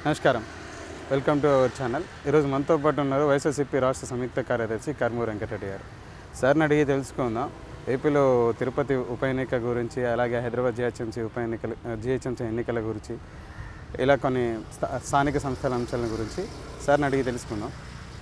నమస్కారం welcome to our channel ఈరోజు మనతో పాటు ఉన్నారు వైఎస్ఆర్సీపీ రాష్ట్ర సంయుక్త కార్యదర్శి కర్మూరు వెంకటరెడ్డి గారు సార్ని అడిగి తెలుసుకుందాం ఏపీలో తిరుపతి ఉప ఎన్నిక గురించి అలాగే హైదరాబాద్ జిహెచ్ఎంసీ ఉప ఎన్నికల జిహెచ్ఎంసీ ఎన్నికల గురించి ఇలా కొన్ని స్థా- స్థానిక సంస్థల అంశాల గురించి సార్ని అడిగి తెలుసుకుందాం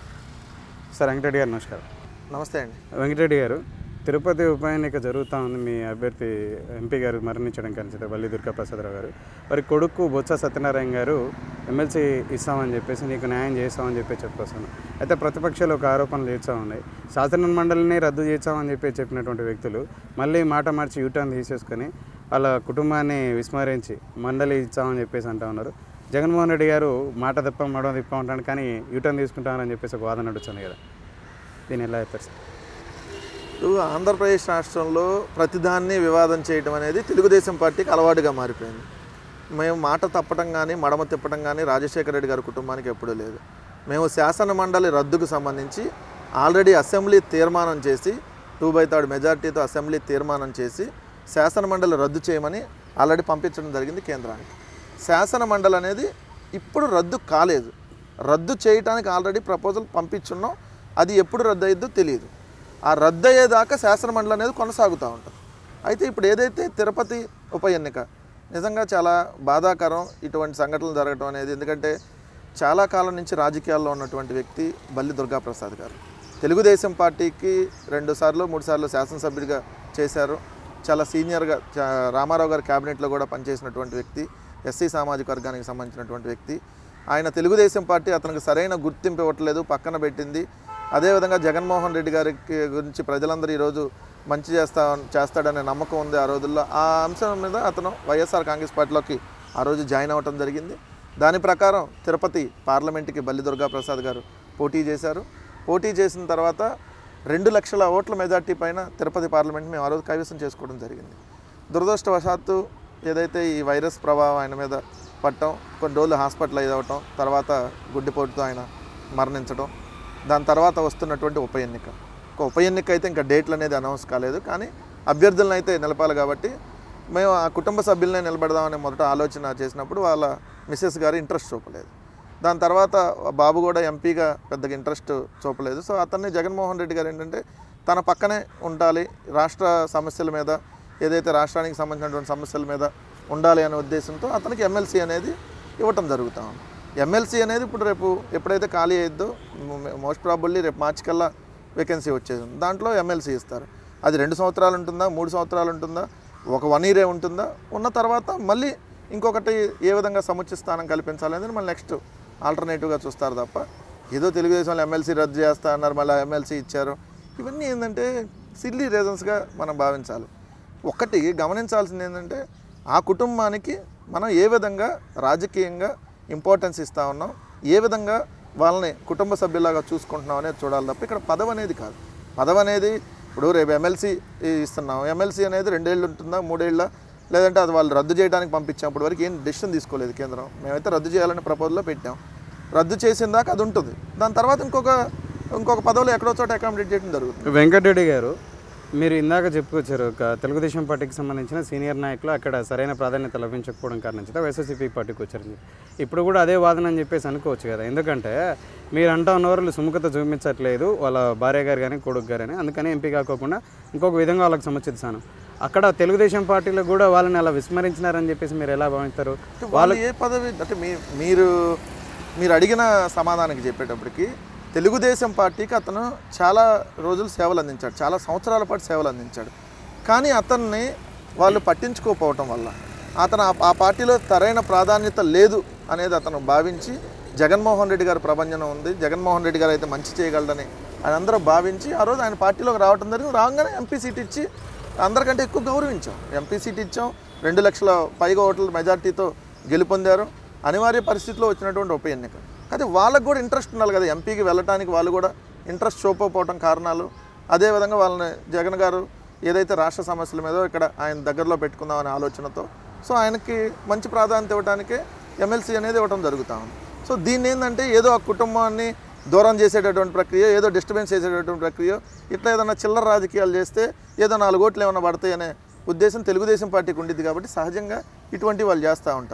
సార్ వెంకటరెడ్డి గారు నమస్కారం నమస్తే అండి వెంకటరెడ్డి గారు తిరుపతి ఉప ఎన్నిక జరుగుతూ ఉంది మీ అభ్యర్థి ఎంపీ గారు మరణించడం కలిసి వల్లి దుర్గాప్రసాదరావు గారు వారి కొడుకు బొత్స సత్యనారాయణ గారు ఎమ్మెల్సీ ఇస్తామని చెప్పేసి నీకు న్యాయం చేస్తామని చెప్పి చెప్పుకొస్తాను అయితే ప్రతిపక్షాలు ఒక ఆరోపణలు చేస్తూ ఉన్నాయి శాసన మండలిని రద్దు చేస్తామని చెప్పి చెప్పినటువంటి వ్యక్తులు మళ్ళీ మాట మార్చి యూటర్న్ తీసేసుకొని వాళ్ళ కుటుంబాన్ని విస్మరించి మండలి ఇచ్చామని చెప్పేసి అంటూ ఉన్నారు జగన్మోహన్ రెడ్డి గారు మాట తిప్ప మడవ తిప్ప ఉంటాను కానీ యూటర్న్ తీసుకుంటామని చెప్పేసి ఒక వాదన నడుస్తుంది కదా దీన్ని ఎలా చెప్పారు సార్ ఇప్పుడు ఆంధ్రప్రదేశ్ రాష్ట్రంలో ప్రతిదాన్ని వివాదం చేయడం అనేది తెలుగుదేశం పార్టీకి అలవాటుగా మారిపోయింది మేము మాట తప్పటం కానీ మడమ తిప్పటం కానీ రాజశేఖర రెడ్డి గారి కుటుంబానికి ఎప్పుడూ లేదు మేము శాసన మండలి రద్దుకు సంబంధించి ఆల్రెడీ అసెంబ్లీ తీర్మానం చేసి టూ బై థర్డ్ మెజార్టీతో అసెంబ్లీ తీర్మానం చేసి శాసన మండలి రద్దు చేయమని ఆల్రెడీ పంపించడం జరిగింది కేంద్రానికి శాసన మండలి అనేది ఇప్పుడు రద్దు కాలేదు రద్దు చేయడానికి ఆల్రెడీ ప్రపోజల్ పంపించున్నాం అది ఎప్పుడు రద్దు అయ్యిద్దో తెలియదు ఆ రద్దు అయ్యేదాకా శాసన మండలి అనేది కొనసాగుతూ ఉంటుంది అయితే ఇప్పుడు ఏదైతే తిరుపతి ఉప ఎన్నిక నిజంగా చాలా బాధాకరం ఇటువంటి సంఘటనలు జరగడం అనేది ఎందుకంటే చాలా కాలం నుంచి రాజకీయాల్లో ఉన్నటువంటి వ్యక్తి బల్లి దుర్గాప్రసాద్ గారు తెలుగుదేశం పార్టీకి రెండు సార్లు మూడు సార్లు శాసనసభ్యుడిగా చేశారు చాలా సీనియర్గా చా- రామారావు గారి క్యాబినెట్లో కూడా పనిచేసినటువంటి వ్యక్తి ఎస్సీ సామాజిక వర్గానికి సంబంధించినటువంటి వ్యక్తి ఆయన తెలుగుదేశం పార్టీ అతనికి సరైన గుర్తింపు ఇవ్వట్లేదు పక్కన పెట్టింది అదేవిధంగా జగన్మోహన్ రెడ్డి గారికి గురించి ప్రజలందరూ ఈరోజు మంచి చేస్తా చేస్తాడనే నమ్మకం ఉంది ఆ రోజుల్లో ఆ అంశం మీద అతను వైఎస్ఆర్ కాంగ్రెస్ పార్టీలోకి ఆ రోజు జాయిన్ అవ్వటం జరిగింది దాని ప్రకారం తిరుపతి పార్లమెంట్కి బల్లి దుర్గాప్రసాద్ గారు పోటీ చేశారు పోటీ చేసిన తర్వాత రెండు లక్షల ఓట్ల మెజార్టీ పైన తిరుపతి పార్లమెంట్ మేము ఆ రోజు కైవసం చేసుకోవడం జరిగింది దురదృష్టవశాత్తు ఏదైతే ఈ వైరస్ ప్రభావం ఆయన మీద పట్టడం కొన్ని రోజులు హాస్పిటలైజ్ అవ్వటం తర్వాత గుడ్డిపోటుతో ఆయన మరణించడం దాని తర్వాత వస్తున్నటువంటి ఉప ఎన్నిక ఒక ఉప ఎన్నిక అయితే ఇంకా డేట్లు అనేది అనౌన్స్ కాలేదు కానీ అభ్యర్థులను అయితే నిలపాలి కాబట్టి మేము ఆ కుటుంబ సభ్యులనే నిలబెడదామని మొదట ఆలోచన చేసినప్పుడు వాళ్ళ మిస్సెస్ గారు ఇంట్రెస్ట్ చూపలేదు దాని తర్వాత బాబు కూడా ఎంపీగా పెద్దగా ఇంట్రెస్ట్ చూపలేదు సో అతన్ని జగన్మోహన్ రెడ్డి గారు ఏంటంటే తన పక్కనే ఉండాలి రాష్ట్ర సమస్యల మీద ఏదైతే రాష్ట్రానికి సంబంధించినటువంటి సమస్యల మీద ఉండాలి అనే ఉద్దేశంతో అతనికి ఎమ్మెల్సీ అనేది ఇవ్వటం జరుగుతూ ఉంది ఎమ్మెల్సీ అనేది ఇప్పుడు రేపు ఎప్పుడైతే ఖాళీ అయ్యిద్దో మోస్ట్ ప్రాబుల్లీ రేపు మార్చి కల్లా వేకెన్సీ వచ్చేది ఉంది. దాంట్లో ఎమ్మెల్సీ ఇస్తారు అది రెండు సంవత్సరాలు ఉంటుందా మూడు సంవత్సరాలు ఉంటుందా ఒక వన్ ఇయరే ఉంటుందా ఉన్న తర్వాత మళ్ళీ ఇంకొకటి ఏ విధంగా సముచిత స్థానం కల్పించాలనేది మళ్ళీ నెక్స్ట్ ఆల్టర్నేటివ్గా చూస్తారు తప్ప ఏదో తెలుగుదేశంలో ఎమ్మెల్సీ రద్దు చేస్తా అన్నారు మళ్ళీ ఎమ్మెల్సీ ఇచ్చారు ఇవన్నీ ఏంటంటే సిల్లీ రీజన్స్గా మనం భావించాలి ఒకటి గమనించాల్సింది ఏంటంటే ఆ కుటుంబానికి మనం ఏ విధంగా రాజకీయంగా ఇంపార్టెన్స్ ఇస్తా ఉన్నాం ఏ విధంగా వాళ్ళని కుటుంబ సభ్యులాగా చూసుకుంటున్నాం అనేది చూడాలి తప్ప ఇక్కడ పదవి అనేది కాదు పదవి అనేది ఇప్పుడు రేపు ఎమ్మెల్సీ ఇస్తున్నాం ఎమ్మెల్సీ అనేది రెండేళ్ళు ఉంటుందా మూడేళ్ళ లేదంటే అది వాళ్ళు రద్దు చేయడానికి పంపించినప్పటి వరకు ఏం డెసిషన్ తీసుకోలేదు కేంద్రం మేమైతే రద్దు చేయాలని ప్రపోజల్లో పెట్టాం రద్దు చేసిన దాకా అది ఉంటుంది దాని తర్వాత ఇంకొక ఇంకొక పదవిలో ఎక్కడో చోట అకామిడేట్ చేయడం జరుగుతుంది వెంకటరెడ్డి గారు మీరు ఇందాక చెప్పుకొచ్చారు ఒక తెలుగుదేశం పార్టీకి సంబంధించిన సీనియర్ నాయకులు అక్కడ సరైన ప్రాధాన్యత లభించకపోవడం కారణం చేత వైఎస్ఆర్సీపీ పార్టీకి వచ్చారని చెప్పి. ఇప్పుడు కూడా అదే వాదన అని చెప్పేసి అనుకోవచ్చు కదా ఎందుకంటే మీరు అంటా ఉన్నవారు సుముఖత చూపించట్లేదు వాళ్ళ భార్య గారు కానీ కొడుకు గారు అని అందుకని ఎంపీ కాకోకుండా ఇంకొక విధంగా వాళ్ళకి సముచిత స్థానం అక్కడ తెలుగుదేశం పార్టీలో కూడా వాళ్ళని అలా విస్మరించినారని చెప్పేసి మీరు ఎలా భావిస్తారు వాళ్ళు ఏ పదవి అంటే మీ మీరు మీరు అడిగిన సమాధానానికి చెప్పేటప్పటికి తెలుగుదేశం పార్టీకి అతను చాలా రోజులు సేవలు అందించాడు చాలా సంవత్సరాల పాటు సేవలు అందించాడు కానీ అతన్ని వాళ్ళు పట్టించుకోకపోవటం వల్ల అతను ఆ- ఆ పార్టీలో సరైన ప్రాధాన్యత లేదు అనేది అతను భావించి జగన్మోహన్ రెడ్డి గారి ప్రభంజనం ఉంది జగన్మోహన్ రెడ్డి గారు అయితే మంచి చేయగలడని ఆయన అందరూ భావించి ఆ రోజు ఆయన పార్టీలోకి రావటం జరిగింది రాగానే ఎంపీ సీట్ ఇచ్చి అందరికంటే ఎక్కువ గౌరవించాం ఎంపీ సీట్ ఇచ్చాం రెండు లక్షల పైగా ఓట్ల మెజార్టీతో గెలుపొందారు అనివార్య పరిస్థితిలో వచ్చినటువంటి ఉప ఎన్నిక కానీ వాళ్ళకు కూడా ఇంట్రెస్ట్ ఉండాలి కదా ఎంపీకి వెళ్ళటానికి వాళ్ళు కూడా ఇంట్రెస్ట్ చూపకపోవటం కారణాలు అదేవిధంగా వాళ్ళని జగన్ గారు ఏదైతే రాష్ట్ర సమస్యల మీద ఇక్కడ ఆయన దగ్గరలో పెట్టుకుందామనే ఆలోచనతో సో ఆయనకి మంచి ప్రాధాన్యత ఇవ్వడానికే ఎమ్మెల్సీ అనేది ఇవ్వడం జరుగుతూ ఉంది సో దీన్ని ఏంటంటే ఏదో ఆ కుటుంబాన్ని దూరం చేసేటటువంటి ప్రక్రియ ఏదో డిస్టర్బెన్స్ చేసేటటువంటి ప్రక్రియ ఇట్లా ఏదైనా చిల్లర రాజకీయాలు చేస్తే ఏదో నాలుగు ఓట్లు ఏమైనా పడతాయి అనే ఉద్దేశం తెలుగుదేశం పార్టీకి ఉండిద్ది కాబట్టి సహజంగా ఇటువంటి వాళ్ళు చేస్తూ ఉంటారు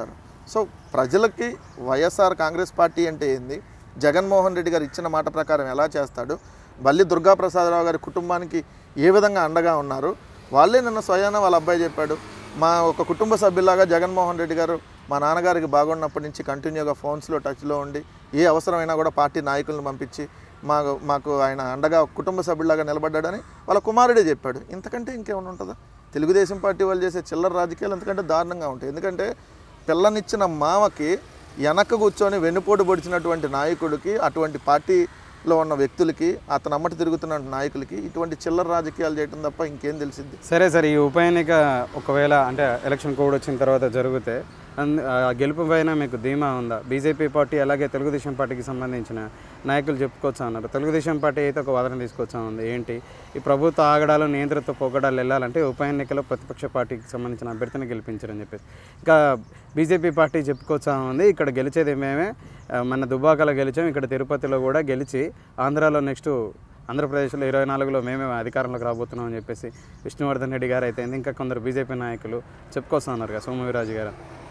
సో ప్రజలకి వైఎస్ఆర్ కాంగ్రెస్ పార్టీ అంటే ఏంది జగన్మోహన్ రెడ్డి గారు ఇచ్చిన మాట ప్రకారం ఎలా చేస్తాడు బల్లి దుర్గాప్రసాదరావు గారి కుటుంబానికి ఏ విధంగా అండగా ఉన్నారు వాళ్ళే నిన్న స్వయాన వాళ్ళ అబ్బాయి చెప్పాడు మా ఒక కుటుంబ సభ్యులాగా జగన్మోహన్ రెడ్డి గారు మా నాన్నగారికి బాగున్నప్పటి నుంచి కంటిన్యూగా ఫోన్స్లో టచ్లో ఉండి ఏ అవసరమైనా కూడా పార్టీ నాయకులను పంపించి మా మాకు ఆయన అండగా ఒక కుటుంబ సభ్యులాగా నిలబడ్డాడని వాళ్ళ కుమారుడే చెప్పాడు ఇంతకంటే ఇంకేమైనా ఉంటుందా తెలుగుదేశం పార్టీ వాళ్ళు చేసే చిల్లర రాజకీయాలు అంతకంటే దారుణంగా ఉంటాయి ఎందుకంటే పిల్లనిచ్చిన మామకి వెనక కూర్చొని వెన్నుపోటు పొడిచినటువంటి నాయకుడికి అటువంటి పార్టీలో ఉన్న వ్యక్తులకి అతను అమ్మటి తిరుగుతున్న నాయకులకి ఇటువంటి చిల్లర రాజకీయాలు చేయడం తప్ప ఇంకేం తెలిసింది సరే సార్ ఈ ఉప ఎన్నిక ఒకవేళ అంటే ఎలక్షన్ కోడ్ వచ్చిన తర్వాత జరిగితే అంద- ఆ గెలుపు పైన మీకు ధీమా ఉందా బీజేపీ పార్టీ అలాగే తెలుగుదేశం పార్టీకి సంబంధించిన నాయకులు చెప్పుకోవచ్చా అన్నారు తెలుగుదేశం పార్టీ అయితే ఒక వాదన తీసుకొచ్చా ఉంది ఏంటి ఈ ప్రభుత్వ ఆగడాలు నియంత్రిత పోగడాలు వెళ్ళాలంటే ఉప ఎన్నికలో ప్రతిపక్ష పార్టీకి సంబంధించిన అభ్యర్థిని గెలిపించారని చెప్పేసి ఇంకా బీజేపీ పార్టీ చెప్పుకోవచ్చా ఉంది ఇక్కడ గెలిచేది మేమే ఆ, మన దుబ్బాకలో గెలిచాం ఇక్కడ తిరుపతిలో కూడా గెలిచి ఆంధ్రాలో నెక్స్ట్ ఆంధ్రప్రదేశ్లో ఇరవై నాలుగులో మేమే అధికారంలోకి రాబోతున్నాం అని చెప్పేసి విష్ణువర్ధన్ రెడ్డి గారు అయితే ఇంకా కొందరు బీజేపీ నాయకులు చెప్పుకొస్తా ఉన్నారు కదా సోమవీరాజు గారు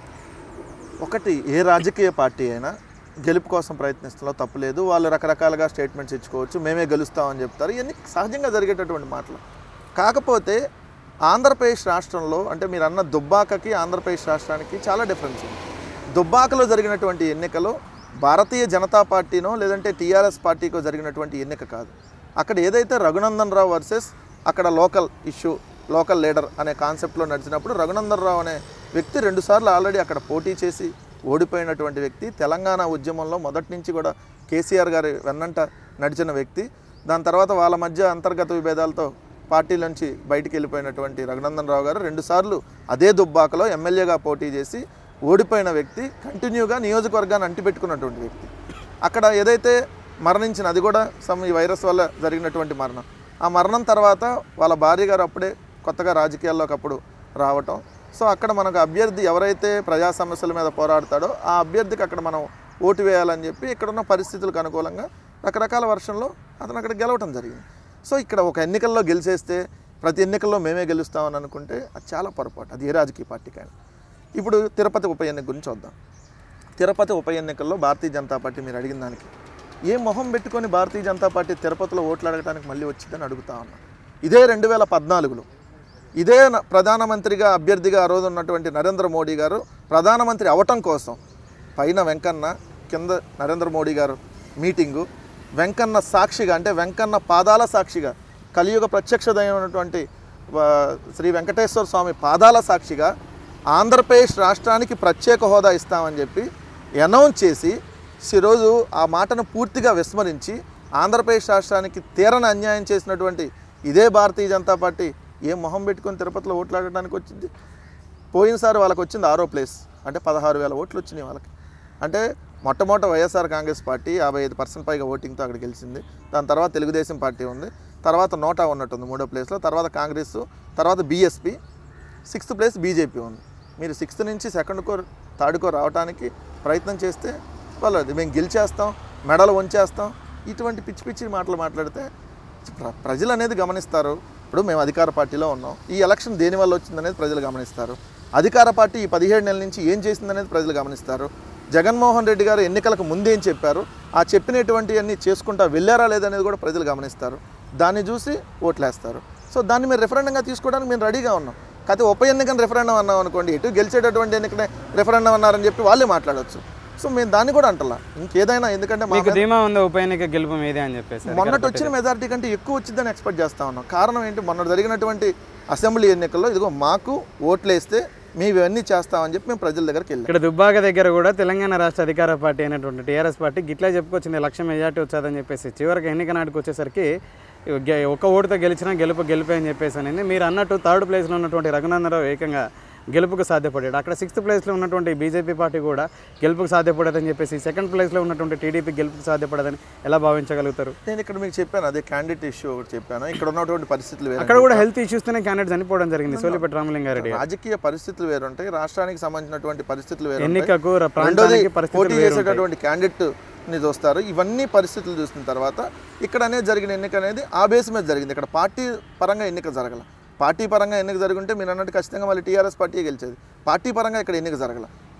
ఒకటి ఏ రాజకీయ పార్టీ అయినా గెలుపు కోసం ప్రయత్నిస్తున్నా తప్పులేదు వాళ్ళు రకరకాలుగా స్టేట్మెంట్స్ ఇచ్చుకోవచ్చు మేమే గెలుస్తామని చెప్తారు ఇవన్నీ సహజంగా జరిగేటటువంటి మాటలు కాకపోతే ఆంధ్రప్రదేశ్ రాష్ట్రంలో అంటే మీరు అన్న దుబ్బాకకి ఆంధ్రప్రదేశ్ రాష్ట్రానికి చాలా డిఫరెన్స్ ఉంది దుబ్బాకలో జరిగినటువంటి ఎన్నికలో భారతీయ జనతా పార్టీనో లేదంటే టీఆర్ఎస్ పార్టీకో జరిగినటువంటి ఎన్నిక కాదు అక్కడ ఏదైతే రఘునందన్ రావు వర్సెస్ అక్కడ లోకల్ ఇష్యూ లోకల్ లీడర్ అనే కాన్సెప్ట్లో నడిచినప్పుడు రఘునందన్ రావు అనే వ్యక్తి రెండుసార్లు ఆల్రెడీ అక్కడ పోటీ చేసి ఓడిపోయినటువంటి వ్యక్తి తెలంగాణ ఉద్యమంలో మొదటి నుంచి కూడా కేసీఆర్ గారి వెన్నంట నడిచిన వ్యక్తి దాని తర్వాత వాళ్ళ మధ్య అంతర్గత విభేదాలతో పార్టీ నుంచి బయటికి వెళ్ళిపోయినటువంటి రఘునందన్ రావు గారు రెండుసార్లు అదే దుబ్బాకలో ఎమ్మెల్యేగా పోటీ చేసి ఓడిపోయిన వ్యక్తి కంటిన్యూగా నియోజకవర్గాన్ని అంటిపెట్టుకున్నటువంటి వ్యక్తి అక్కడ ఏదైతే మరణించిన అది కూడా సమ్ ఈ వైరస్ వల్ల జరిగినటువంటి మరణం ఆ మరణం తర్వాత వాళ్ళ భార్య గారు అప్పుడే కొత్తగా రాజకీయాల్లోకి అప్పుడు రావటం సో అక్కడ మనకు అభ్యర్థి ఎవరైతే ప్రజా సమస్యల మీద పోరాడతాడో ఆ అభ్యర్థికి అక్కడ మనం ఓటు వేయాలని చెప్పి ఇక్కడ ఉన్న పరిస్థితులకు అనుకూలంగా రకరకాల వర్షంలో అతను అక్కడ గెలవటం జరిగింది సో ఇక్కడ ఒక ఎన్నికల్లో గెలిచేస్తే ప్రతి ఎన్నికల్లో మేమే గెలుస్తామని అనుకుంటే అది చాలా పొరపాటు అది ఏ రాజకీయ పార్టీకైనా ఇప్పుడు తిరుపతి ఉప ఎన్నిక గురించి చూద్దాం తిరుపతి ఉప ఎన్నికల్లో భారతీయ జనతా పార్టీ మీరు అడిగిన దానికి ఏ మొహం పెట్టుకొని భారతీయ జనతా పార్టీ తిరుపతిలో ఓట్లు అడగడానికి మళ్ళీ వచ్చిందని అడుగుతా ఉన్నా ఇదే రెండు వేల పద్నాలుగులో ఇదే న- ప్రధానమంత్రిగా అభ్యర్థిగా ఆ రోజు ఉన్నటువంటి నరేంద్ర మోడీ గారు ప్రధానమంత్రి అవటం కోసం పైన వెంకన్న కింద నరేంద్ర మోడీ గారు మీటింగు వెంకన్న సాక్షిగా అంటే వెంకన్న పాదాల సాక్షిగా కలియుగ ప్రత్యక్ష దైవమైనటువంటి ఆ, శ్రీ వెంకటేశ్వర స్వామి పాదాల సాక్షిగా ఆంధ్రప్రదేశ్ రాష్ట్రానికి ప్రత్యేక హోదా ఇస్తామని చెప్పి అనౌన్స్ చేసి ఈరోజు ఆ మాటను పూర్తిగా విస్మరించి ఆంధ్రప్రదేశ్ రాష్ట్రానికి తీరని అన్యాయం చేసినటువంటి ఇదే భారతీయ జనతా పార్టీ ఏ మొహం పెట్టుకొని తిరుపతిలో ఓట్లాడడానికి వచ్చింది పోయినసారి వాళ్ళకి వచ్చింది ఆరో ప్లేస్ అంటే పదహారు వేల ఓట్లు వచ్చినాయి వాళ్ళకి అంటే మొట్టమొదట వైఎస్ఆర్ కాంగ్రెస్ పార్టీ యాభై ఐదు పర్సెంట్ పైగా ఓటింగ్తో అక్కడ గెలిచింది దాని తర్వాత తెలుగుదేశం పార్టీ ఉంది తర్వాత నోటా ఉన్నట్టుంది మూడో ప్లేస్లో తర్వాత కాంగ్రెస్ తర్వాత బీఎస్పీ సిక్స్త్ ప్లేస్ బీజేపీ ఉంది మీరు సిక్స్త్ నుంచి సెకండ్ కో థర్డ్ కో రావడానికి ప్రయత్నం చేస్తే వాళ్ళు అది మేము గెలిచేస్తాం మెడలు వంచేస్తాం ఇటువంటి పిచ్చి పిచ్చి మాటలు మాట్లాడితే ప్ర- ప్రజలు అనేది గమనిస్తారు ఇప్పుడు మేము అధికార పార్టీలో ఉన్నాం ఈ ఎలక్షన్ దేని వల్ల వచ్చిందనేది ప్రజలు గమనిస్తారు అధికార పార్టీ ఈ పదిహేడు నెలల నుంచి ఏం చేసిందనేది ప్రజలు గమనిస్తారు జగన్మోహన్ రెడ్డి గారు ఎన్నికలకు ముందు ఏం చెప్పారు ఆ చెప్పినటువంటి అన్ని చేసుకుంటా వెళ్ళారా లేదనేది కూడా ప్రజలు గమనిస్తారు దాన్ని చూసి ఓట్లేస్తారు సో దాన్ని మీరు రెఫరెండంగా తీసుకోవడానికి మేము రెడీగా ఉన్నాం కాకపోతే ఉప ఎన్నికను రెఫరెండం అన్నాం అనుకోండి ఇటు గెలిచేటటువంటి ఎన్నికనే రెఫరెండం అన్నారని చెప్పి వాళ్ళే మాట్లాడవచ్చు సో మేము దాన్ని కూడా అంటలా ఇంకేదైనా ఎందుకంటే మా మీకు ధీమా ఉందా ఉప ఎన్నిక గెలుపు మీదే అని చెప్పేసి మొన్నటి వచ్చిన మెజారిటీ కంటే ఎక్కువ వచ్చిందని ఎక్స్పెక్ట్ చేస్తా ఉన్నాం కారణం ఏంటి మొన్న జరిగినటువంటి అసెంబ్లీ ఎన్నికల్లో ఇదిగో మాకు ఓట్లేస్తే మేము ఇవన్నీ చేస్తామని చెప్పి మేము ప్రజల దగ్గరికి వెళ్ళాం ఇక్కడ దుబ్బాక దగ్గర కూడా తెలంగాణ రాష్ట్ర అధికార పార్టీ అయినటువంటి టీఆర్ఎస్ పార్టీ గిట్లా చెప్పుకొచ్చింది లక్ష మెజార్టీ వచ్చేదని చెప్పేసి చివరికి ఎన్నిక నాటికి వచ్చేసరికి గె- ఒక్క ఓటుతో గెలిచినా గెలుపు గెలిపే అని చెప్పేసి అనేది మీరు అన్నట్టు థర్డ్ ప్లేస్లో ఉన్నటువంటి రఘునందరావు ఏకంగా గెలుపుకు సాధ్యపడాడు అక్కడ సిక్స్త్ ప్లేస్లో ఉన్నటువంటి బీజేపీ పార్టీ కూడా గెలుపుకు సాధ్యపడదని చెప్పేసి సెకండ్ ప్లేస్లో ఉన్నటువంటి టీడీపీ గెలుపుకు సాధ్యపడదని ఎలా భావించగలుగుతారు నేను ఇక్కడ మీకు చెప్పాను అదే క్యాండిడేట్ ఇష్యూ ఒకటి చెప్పాను ఇక్కడ ఉన్నటువంటి పరిస్థితులు వేరే అక్కడ కూడా హెల్త్ ఇష్యూస్తోనే క్యాండిడేట్ చనిపోవడం జరిగింది సోలిపేట రామలింగారెడ్డి గారు. రాజకీయ పరిస్థితులు వేరుంటాయి రాష్ట్రానికి సంబంధించినటువంటి పరిస్థితులు వేరు ఎన్నికకు ర- రెండోది ప్రాంతానికి పోటీ పరిస్థితులు వేరు ఉంటాయి. చేసేటటువంటి క్యాండిడేట్ ని చూస్తారు ఇవన్నీ పరిస్థితులు చూసిన తర్వాత ఇక్కడ అనేది జరిగిన ఎన్నిక అనేది ఆ బేస్ మీద జరిగింది ఇక్కడ పార్టీ పరంగా ఎన్నిక జరగల పార్టీ పరంగా ఎన్నిక జరుగుంటే మీరు అన్నట్టు ఖచ్చితంగా మళ్ళీ టీఆర్ఎస్ పార్టీ గెలిచేది పార్టీ పరంగా ఇక్కడ ఎన్నిక జరగల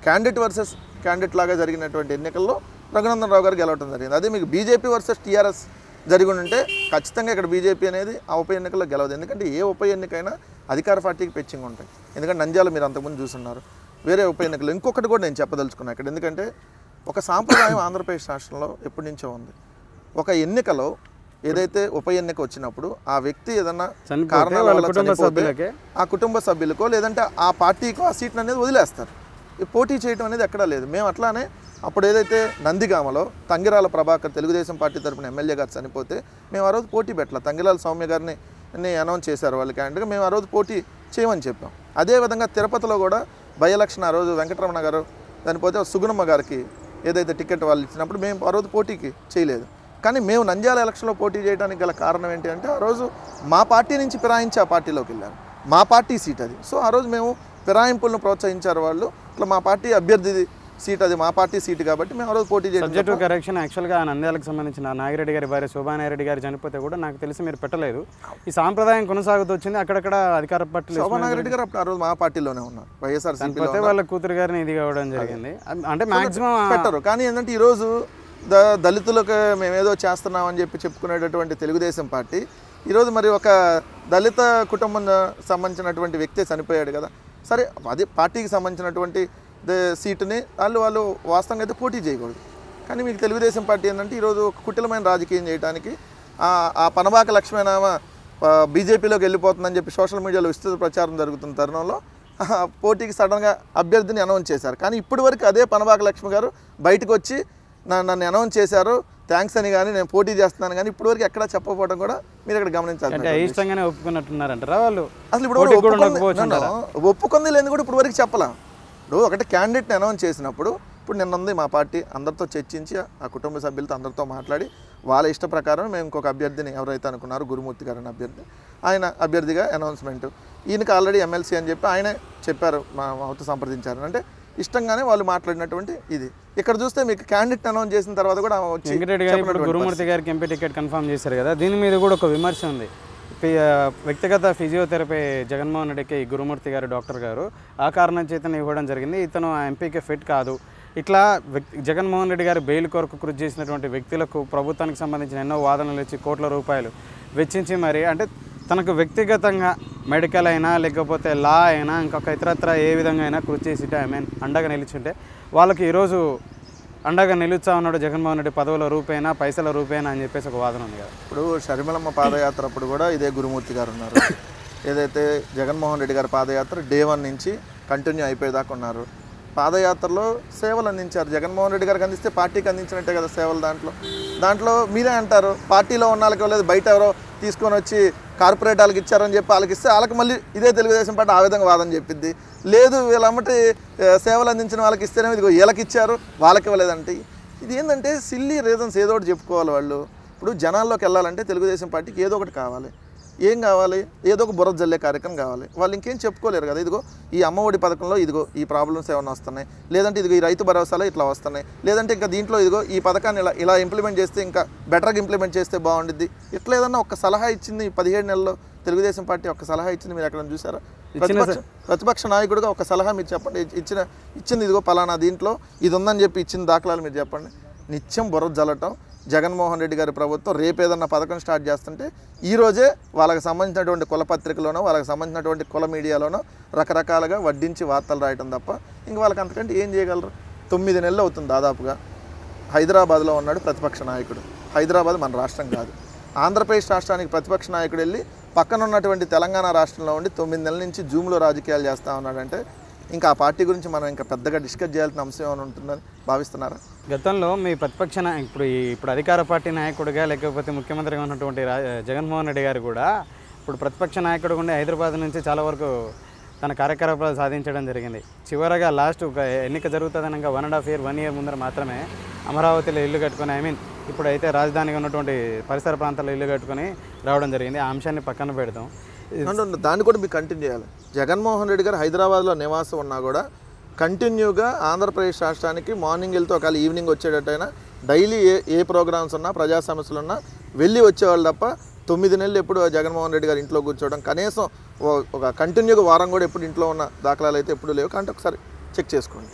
క్యాండిడేట్ వర్సెస్ క్యాండిడేట్ లాగా జరిగినటువంటి ఎన్నికల్లో రఘునందన్ రావు గారు గెలవడం జరిగింది అదే మీకు బీజేపీ వర్సెస్ టీఆర్ఎస్ జరిగి ఉంటే ఖచ్చితంగా ఇక్కడ బీజేపీ అనేది ఆ ఉప ఎన్నికల్లో గెలవదు ఎందుకంటే ఏ ఉప ఎన్నికైనా అధికార పార్టీకి పెచ్చింగ్ ఉంటాయి ఎందుకంటే నంద్యాల మీరు అంతకుముందు చూస్తున్నారు వేరే ఉప ఎన్నికలు ఇంకొకటి కూడా నేను చెప్పదలుచుకున్నాను ఇక్కడ ఎందుకంటే ఒక సాంప్రదాయం ఆంధ్రప్రదేశ్ రాష్ట్రంలో ఎప్పటి నుంచో ఉంది ఒక ఎన్నికలో ఏదైతే ఉప ఎన్నిక వచ్చినప్పుడు ఆ వ్యక్తి ఏదన్నా చనిపోతే కారణాల వాళ్ళ వల్ల కుటుంబ చనిపోతే సభ్యులకే ఆ కుటుంబ సభ్యులకో లేదంటే ఆ పార్టీకో ఆ సీట్ని అనేది వదిలేస్తారు ఈ పోటీ చేయడం అనేది ఎక్కడా లేదు మేము అట్లానే అప్పుడు ఏదైతే నందిగామలో తంగిరాల ప్రభాకర్ తెలుగుదేశం పార్టీ తరపున ఎమ్మెల్యే గారు చనిపోతే మేము ఆ రోజు పోటీ పెట్టాల తంగిరాల సౌమ్య గారిని ని అనౌన్స్ చేశారు వాళ్ళ క్యాండిడేట్గా మేము ఆ రోజు పోటీ చేయమని చెప్పాం అదేవిధంగా తిరుపతిలో కూడా బై ఎలక్షన్ ఆ రోజు వెంకటరమణ గారు చనిపోతే సుగుణమ్మ గారికి ఏదైతే టికెట్ వాళ్ళు ఇచ్చినప్పుడు మేము ఆ రోజు పోటీకి చేయలేదు కానీ మేము నంద్యాల ఎలక్షన్లో పోటీ చేయడానికి గల కారణం ఏంటి అంటే ఆ రోజు మా పార్టీ నుంచి ఫిరాయించి ఆ పార్టీలోకి వెళ్ళారు మా పార్టీ సీట్ అది సో ఆ రోజు మేము ఫిరాయింపులను ప్రోత్సహించారు వాళ్ళు ఇట్లా మా పార్టీ అభ్యర్థిది సీట్ అది మా పార్టీ సీట్ కాబట్టి మేము ఆ రోజు పోటీ చేయడం సబ్జెక్ట్ టు కరెక్షన్ యాక్చువల్గా నంద్యాలకు సంబంధించిన నాగిరెడ్డి గారి భార్య శోభానారెడ్డి గారు చనిపోతే కూడా నాకు తెలిసి మీరు పెట్టలేదు ఈ సాంప్రదాయం కొనసాగుతూ వచ్చింది అక్కడక్కడ అధికార పార్టీలు శోభానాగరెడ్డి గారు అప్పుడు ఆ రోజు మా పార్టీలోనే ఉన్నారు వైఎస్ఆర్ చనిపోతే వాళ్ళ కూతురు గారిని ఇది కావడం జరిగింది అం- అంటే మాక్సిమం పెట్టరు కానీ ఏంటంటే ఈరోజు ద దళితులకు మేమేదో చేస్తున్నామని చెప్పి చెప్పుకునేటటువంటి తెలుగుదేశం పార్టీ ఈరోజు మరి ఒక దళిత కుటుంబం సంబంధించినటువంటి వ్యక్తి చనిపోయాడు కదా సరే అది పార్టీకి సంబంధించినటువంటి ద- సీటుని వాళ్ళు వాళ్ళు వాస్తవంగా అయితే పోటీ చేయకూడదు కానీ మీకు తెలుగుదేశం పార్టీ ఏంటంటే ఈరోజు ఒక కుటిలమైన రాజకీయం చేయడానికి ఆ- ఆ పనబాక లక్ష్మీనామ బీజేపీలోకి వెళ్ళిపోతుందని చెప్పి సోషల్ మీడియాలో విస్తృత ప్రచారం జరుగుతున్న తరుణంలో ఆ, పోటీకి సడన్గా అభ్యర్థిని అనౌన్స్ చేశారు కానీ ఇప్పటి వరకు అదే పనబాక లక్ష్మి గారు బయటకు వచ్చి నా- నన్ను అనౌన్స్ చేశారు థ్యాంక్స్ అని కానీ నేను పోటీ చేస్తున్నాను కానీ ఇప్పటి వరకు ఎక్కడా చెప్పకపోవడం కూడా మీరు ఇక్కడ గమనించాలి అంటే అయిష్టంగానే ఒప్పుకున్నట్టున్నారంటారా వాళ్ళు అసలు ఇప్పుడు పోటీకి కూడా ఒప్పుకుంది ఉండకపోవచ్చు no, no, ఒప్పుకుంది లేని కూడా ఇప్పుడు వరకు చెప్పలా ఇప్పుడు ఒకటి క్యాండిడేట్ని అనౌన్స్ చేసినప్పుడు ఇప్పుడు నిన్న ఉంది మా పార్టీ అందరితో చర్చించి ఆ కుటుంబ సభ్యులతో అందరితో మాట్లాడి వాళ్ళ ఇష్ట ప్రకారం మేము ఇంకొక అభ్యర్థిని ఎవరైతే అనుకున్నారో గురుమూర్తి గారు అనే అభ్యర్థి ఆయన అభ్యర్థిగా అనౌన్స్మెంట్ ఈయనకి ఆల్రెడీ ఎమ్మెల్సీ అని చెప్పి ఆయనే చెప్పారు మా మాతో సంప్రదించారు అంటే ఇష్టంగానే వాళ్ళు మాట్లాడినటువంటి ఇది ఇక్కడ చూస్తే మీకు క్యాండిడేట్ అనౌన్స్ చేసిన తర్వాత కూడా ఆమె వచ్చి వెంకటరెడ్డి గారు ఇప్పుడు చెప్పినటువంటి గురుమూర్తి గారికి ఎంపీ టికెట్ కన్ఫర్మ్ చేశారు కదా దీని మీద కూడా ఒక విమర్శ ఉంది పి- ఆ, వ్యక్తిగత ఫిజియోథెరపీ జగన్మోహన్ రెడ్డికి ఈ గురుమూర్తి గారు డాక్టర్ గారు ఆ కారణం చేతనే ఇవ్వడం జరిగింది ఇతను ఆ ఎంపీకి ఫిట్ కాదు ఇట్లా వ్యక్తి జగన్మోహన్ రెడ్డి గారు బెయిల్ కొరకు కృషి చేసినటువంటి వ్యక్తులకు ప్రభుత్వానికి సంబంధించిన ఎన్నో వాదనలు ఇచ్చి కోట్ల రూపాయలు వెచ్చించి మరి అంటే తనకు వ్యక్తిగతంగా మెడికల్ అయినా లేకపోతే లా అయినా ఇంకొక ఇతరత్ర ఏ విధంగా అయినా కృషి చేసి ఐ మీన్ అండగా నిలిచుంటే వాళ్ళకి ఈరోజు అండగా నిలుస్తా ఉన్నాడు జగన్మోహన్ రెడ్డి పదవుల రూపేనా పైసల రూపేనా అని చెప్పేసి ఒక వాదన ఉంది కదా ఇప్పుడు షర్మిలమ్మ పాదయాత్ర అప్పుడు కూడా ఇదే గురుమూర్తి గారు ఉన్నారు ఏదైతే జగన్మోహన్ రెడ్డి గారి పాదయాత్ర డే వన్ నుంచి కంటిన్యూ అయిపోయేదాకా ఉన్నారు పాదయాత్రలో సేవలు అందించారు జగన్మోహన్ రెడ్డి గారికి అందిస్తే పార్టీకి అందించినట్టే కదా సేవలు దాంట్లో దాంట్లో మీరే అంటారు పార్టీలో ఉన్న వాళ్ళకి లేదు బయట ఎవరో తీసుకొని వచ్చి కార్పొరేట్ వాళ్ళకి ఇచ్చారని చెప్పి వాళ్ళకి ఇస్తే వాళ్ళకి మళ్ళీ ఇదే తెలుగుదేశం పార్టీ ఆ విధంగా వాదన చెప్పింది లేదు వీళ్ళమ్మటి ఆ, సేవలు అందించిన వాళ్ళకి ఇస్తేనే ఇదిగో వీళ్ళకి ఇచ్చారు వాళ్ళకి ఇవ్వలేదంటే ఇది ఏంటంటే సిల్లీ రీజన్స్ ఏదో ఒకటి చెప్పుకోవాలి వాళ్ళు ఇప్పుడు జనాల్లోకి వెళ్ళాలంటే తెలుగుదేశం పార్టీకి ఏదో ఒకటి కావాలి ఏం కావాలి ఏదో ఒక బుర్ర జల్లే కార్యక్రమం కావాలి వాళ్ళు ఇంకేం చెప్పుకోలేరు కదా ఇదిగో ఈ అమ్మఒడి పథకంలో ఇదిగో ఈ ప్రాబ్లమ్స్ ఏమైనా వస్తున్నాయి లేదంటే ఇదిగో ఈ రైతు భరోసాలో ఇట్లా వస్తున్నాయి లేదంటే ఇంకా దీంట్లో ఇదిగో ఈ పథకాన్ని ఇలా ఇలా ఇంప్లిమెంట్ చేస్తే ఇంకా బెటర్గా ఇంప్లిమెంట్ చేస్తే బాగుండిద్ది ఇట్లా ఏదన్నా ఒక సలహా ఇచ్చింది ఈ పదిహేడు నెలల్లో తెలుగుదేశం పార్టీ ఒక సలహా ఇచ్చింది మీరు ఎక్కడ చూసారా ప్రతిపక్ష ప్రతిపక్ష నాయకుడిగా ఒక సలహా మీరు చెప్పండి ఇ- ఇచ్చిన ఇచ్చింది ఇదిగో పలానా దీంట్లో ఇది ఉందని చెప్పి ఇచ్చిన దాఖలాలు మీరు చెప్పండి నిత్యం బుర్ర జల్లటం జగన్మోహన్ రెడ్డి గారి ప్రభుత్వం రేపు ఏదన్నా పథకం స్టార్ట్ చేస్తుంటే ఈ రోజే వాళ్ళకి సంబంధించినటువంటి కుల పత్రికలోనో వాళ్ళకి సంబంధించినటువంటి కుల మీడియాలోనో రకరకాలుగా వడ్డించి వార్తలు రాయటం తప్ప ఇంక వాళ్ళకి అంతకంటే ఏం చేయగలరు తొమ్మిది నెలలు అవుతుంది దాదాపుగా హైదరాబాద్లో ఉన్నాడు ప్రతిపక్ష నాయకుడు హైదరాబాద్ మన రాష్ట్రం కాదు ఆంధ్రప్రదేశ్ రాష్ట్రానికి ప్రతిపక్ష నాయకుడు వెళ్ళి పక్కన ఉన్నటువంటి తెలంగాణ రాష్ట్రంలో ఉండి తొమ్మిది నెలల నుంచి జూమ్లో రాజకీయాలు చేస్తూ ఉన్నాడంటే ఇంకా ఆ పార్టీ గురించి మనం ఇంకా పెద్దగా డిస్కస్ చేయాల్సిన అంశం ఏమైనా ఉంటుందని భావిస్తున్నారా గతంలో మీ ప్రతిపక్ష నాయ- ఇప్పుడు ఈ- ఇప్పుడు అధికార పార్టీ నాయకుడిగా లేకపోతే ముఖ్యమంత్రిగా ఉన్నటువంటి రా జగన్మోహన్ రెడ్డి గారు కూడా ఇప్పుడు ప్రతిపక్ష నాయకుడు ఉండి హైదరాబాద్ నుంచి చాలా వరకు తన కార్యకలాపాలు సాధించడం జరిగింది చివరగా లాస్ట్ ఒక ఎన్నిక జరుగుతుందనగా one and half year one year ముందర మాత్రమే అమరావతిలో ఇల్లు కట్టుకొని ఐ మీన్ ఇప్పుడైతే రాజధానిగా ఉన్నటువంటి పరిసర ప్రాంతాల్లో ఇల్లు కట్టుకొని రావడం జరిగింది ఆ అంశాన్ని పక్కన పెడదాం అంటే దాన్ని కూడా మీకు కంటిన్యూ చేయాలి జగన్మోహన్ రెడ్డి గారు హైదరాబాద్లో నివాసం ఉన్నా కూడా కంటిన్యూగా ఆంధ్రప్రదేశ్ రాష్ట్రానికి మార్నింగ్ వెళ్తే ఒకవేళ ఈవినింగ్ వచ్చేటట్టయినా డైలీ ఏ ఏ ప్రోగ్రామ్స్ ఉన్నా ప్రజా సమస్యలు ఉన్నా వెళ్ళి వచ్చేవాళ్ళు తప్ప తొమ్మిది నెలలు ఎప్పుడు జగన్మోహన్ రెడ్డి గారు ఇంట్లో కూర్చోవడం కనీసం ఓ- ఒక కంటిన్యూగా వారం కూడా ఎప్పుడు ఇంట్లో ఉన్న దాఖలాలు అయితే ఎప్పుడు లేవు కాబట్టి ఒకసారి చెక్ చేసుకోండి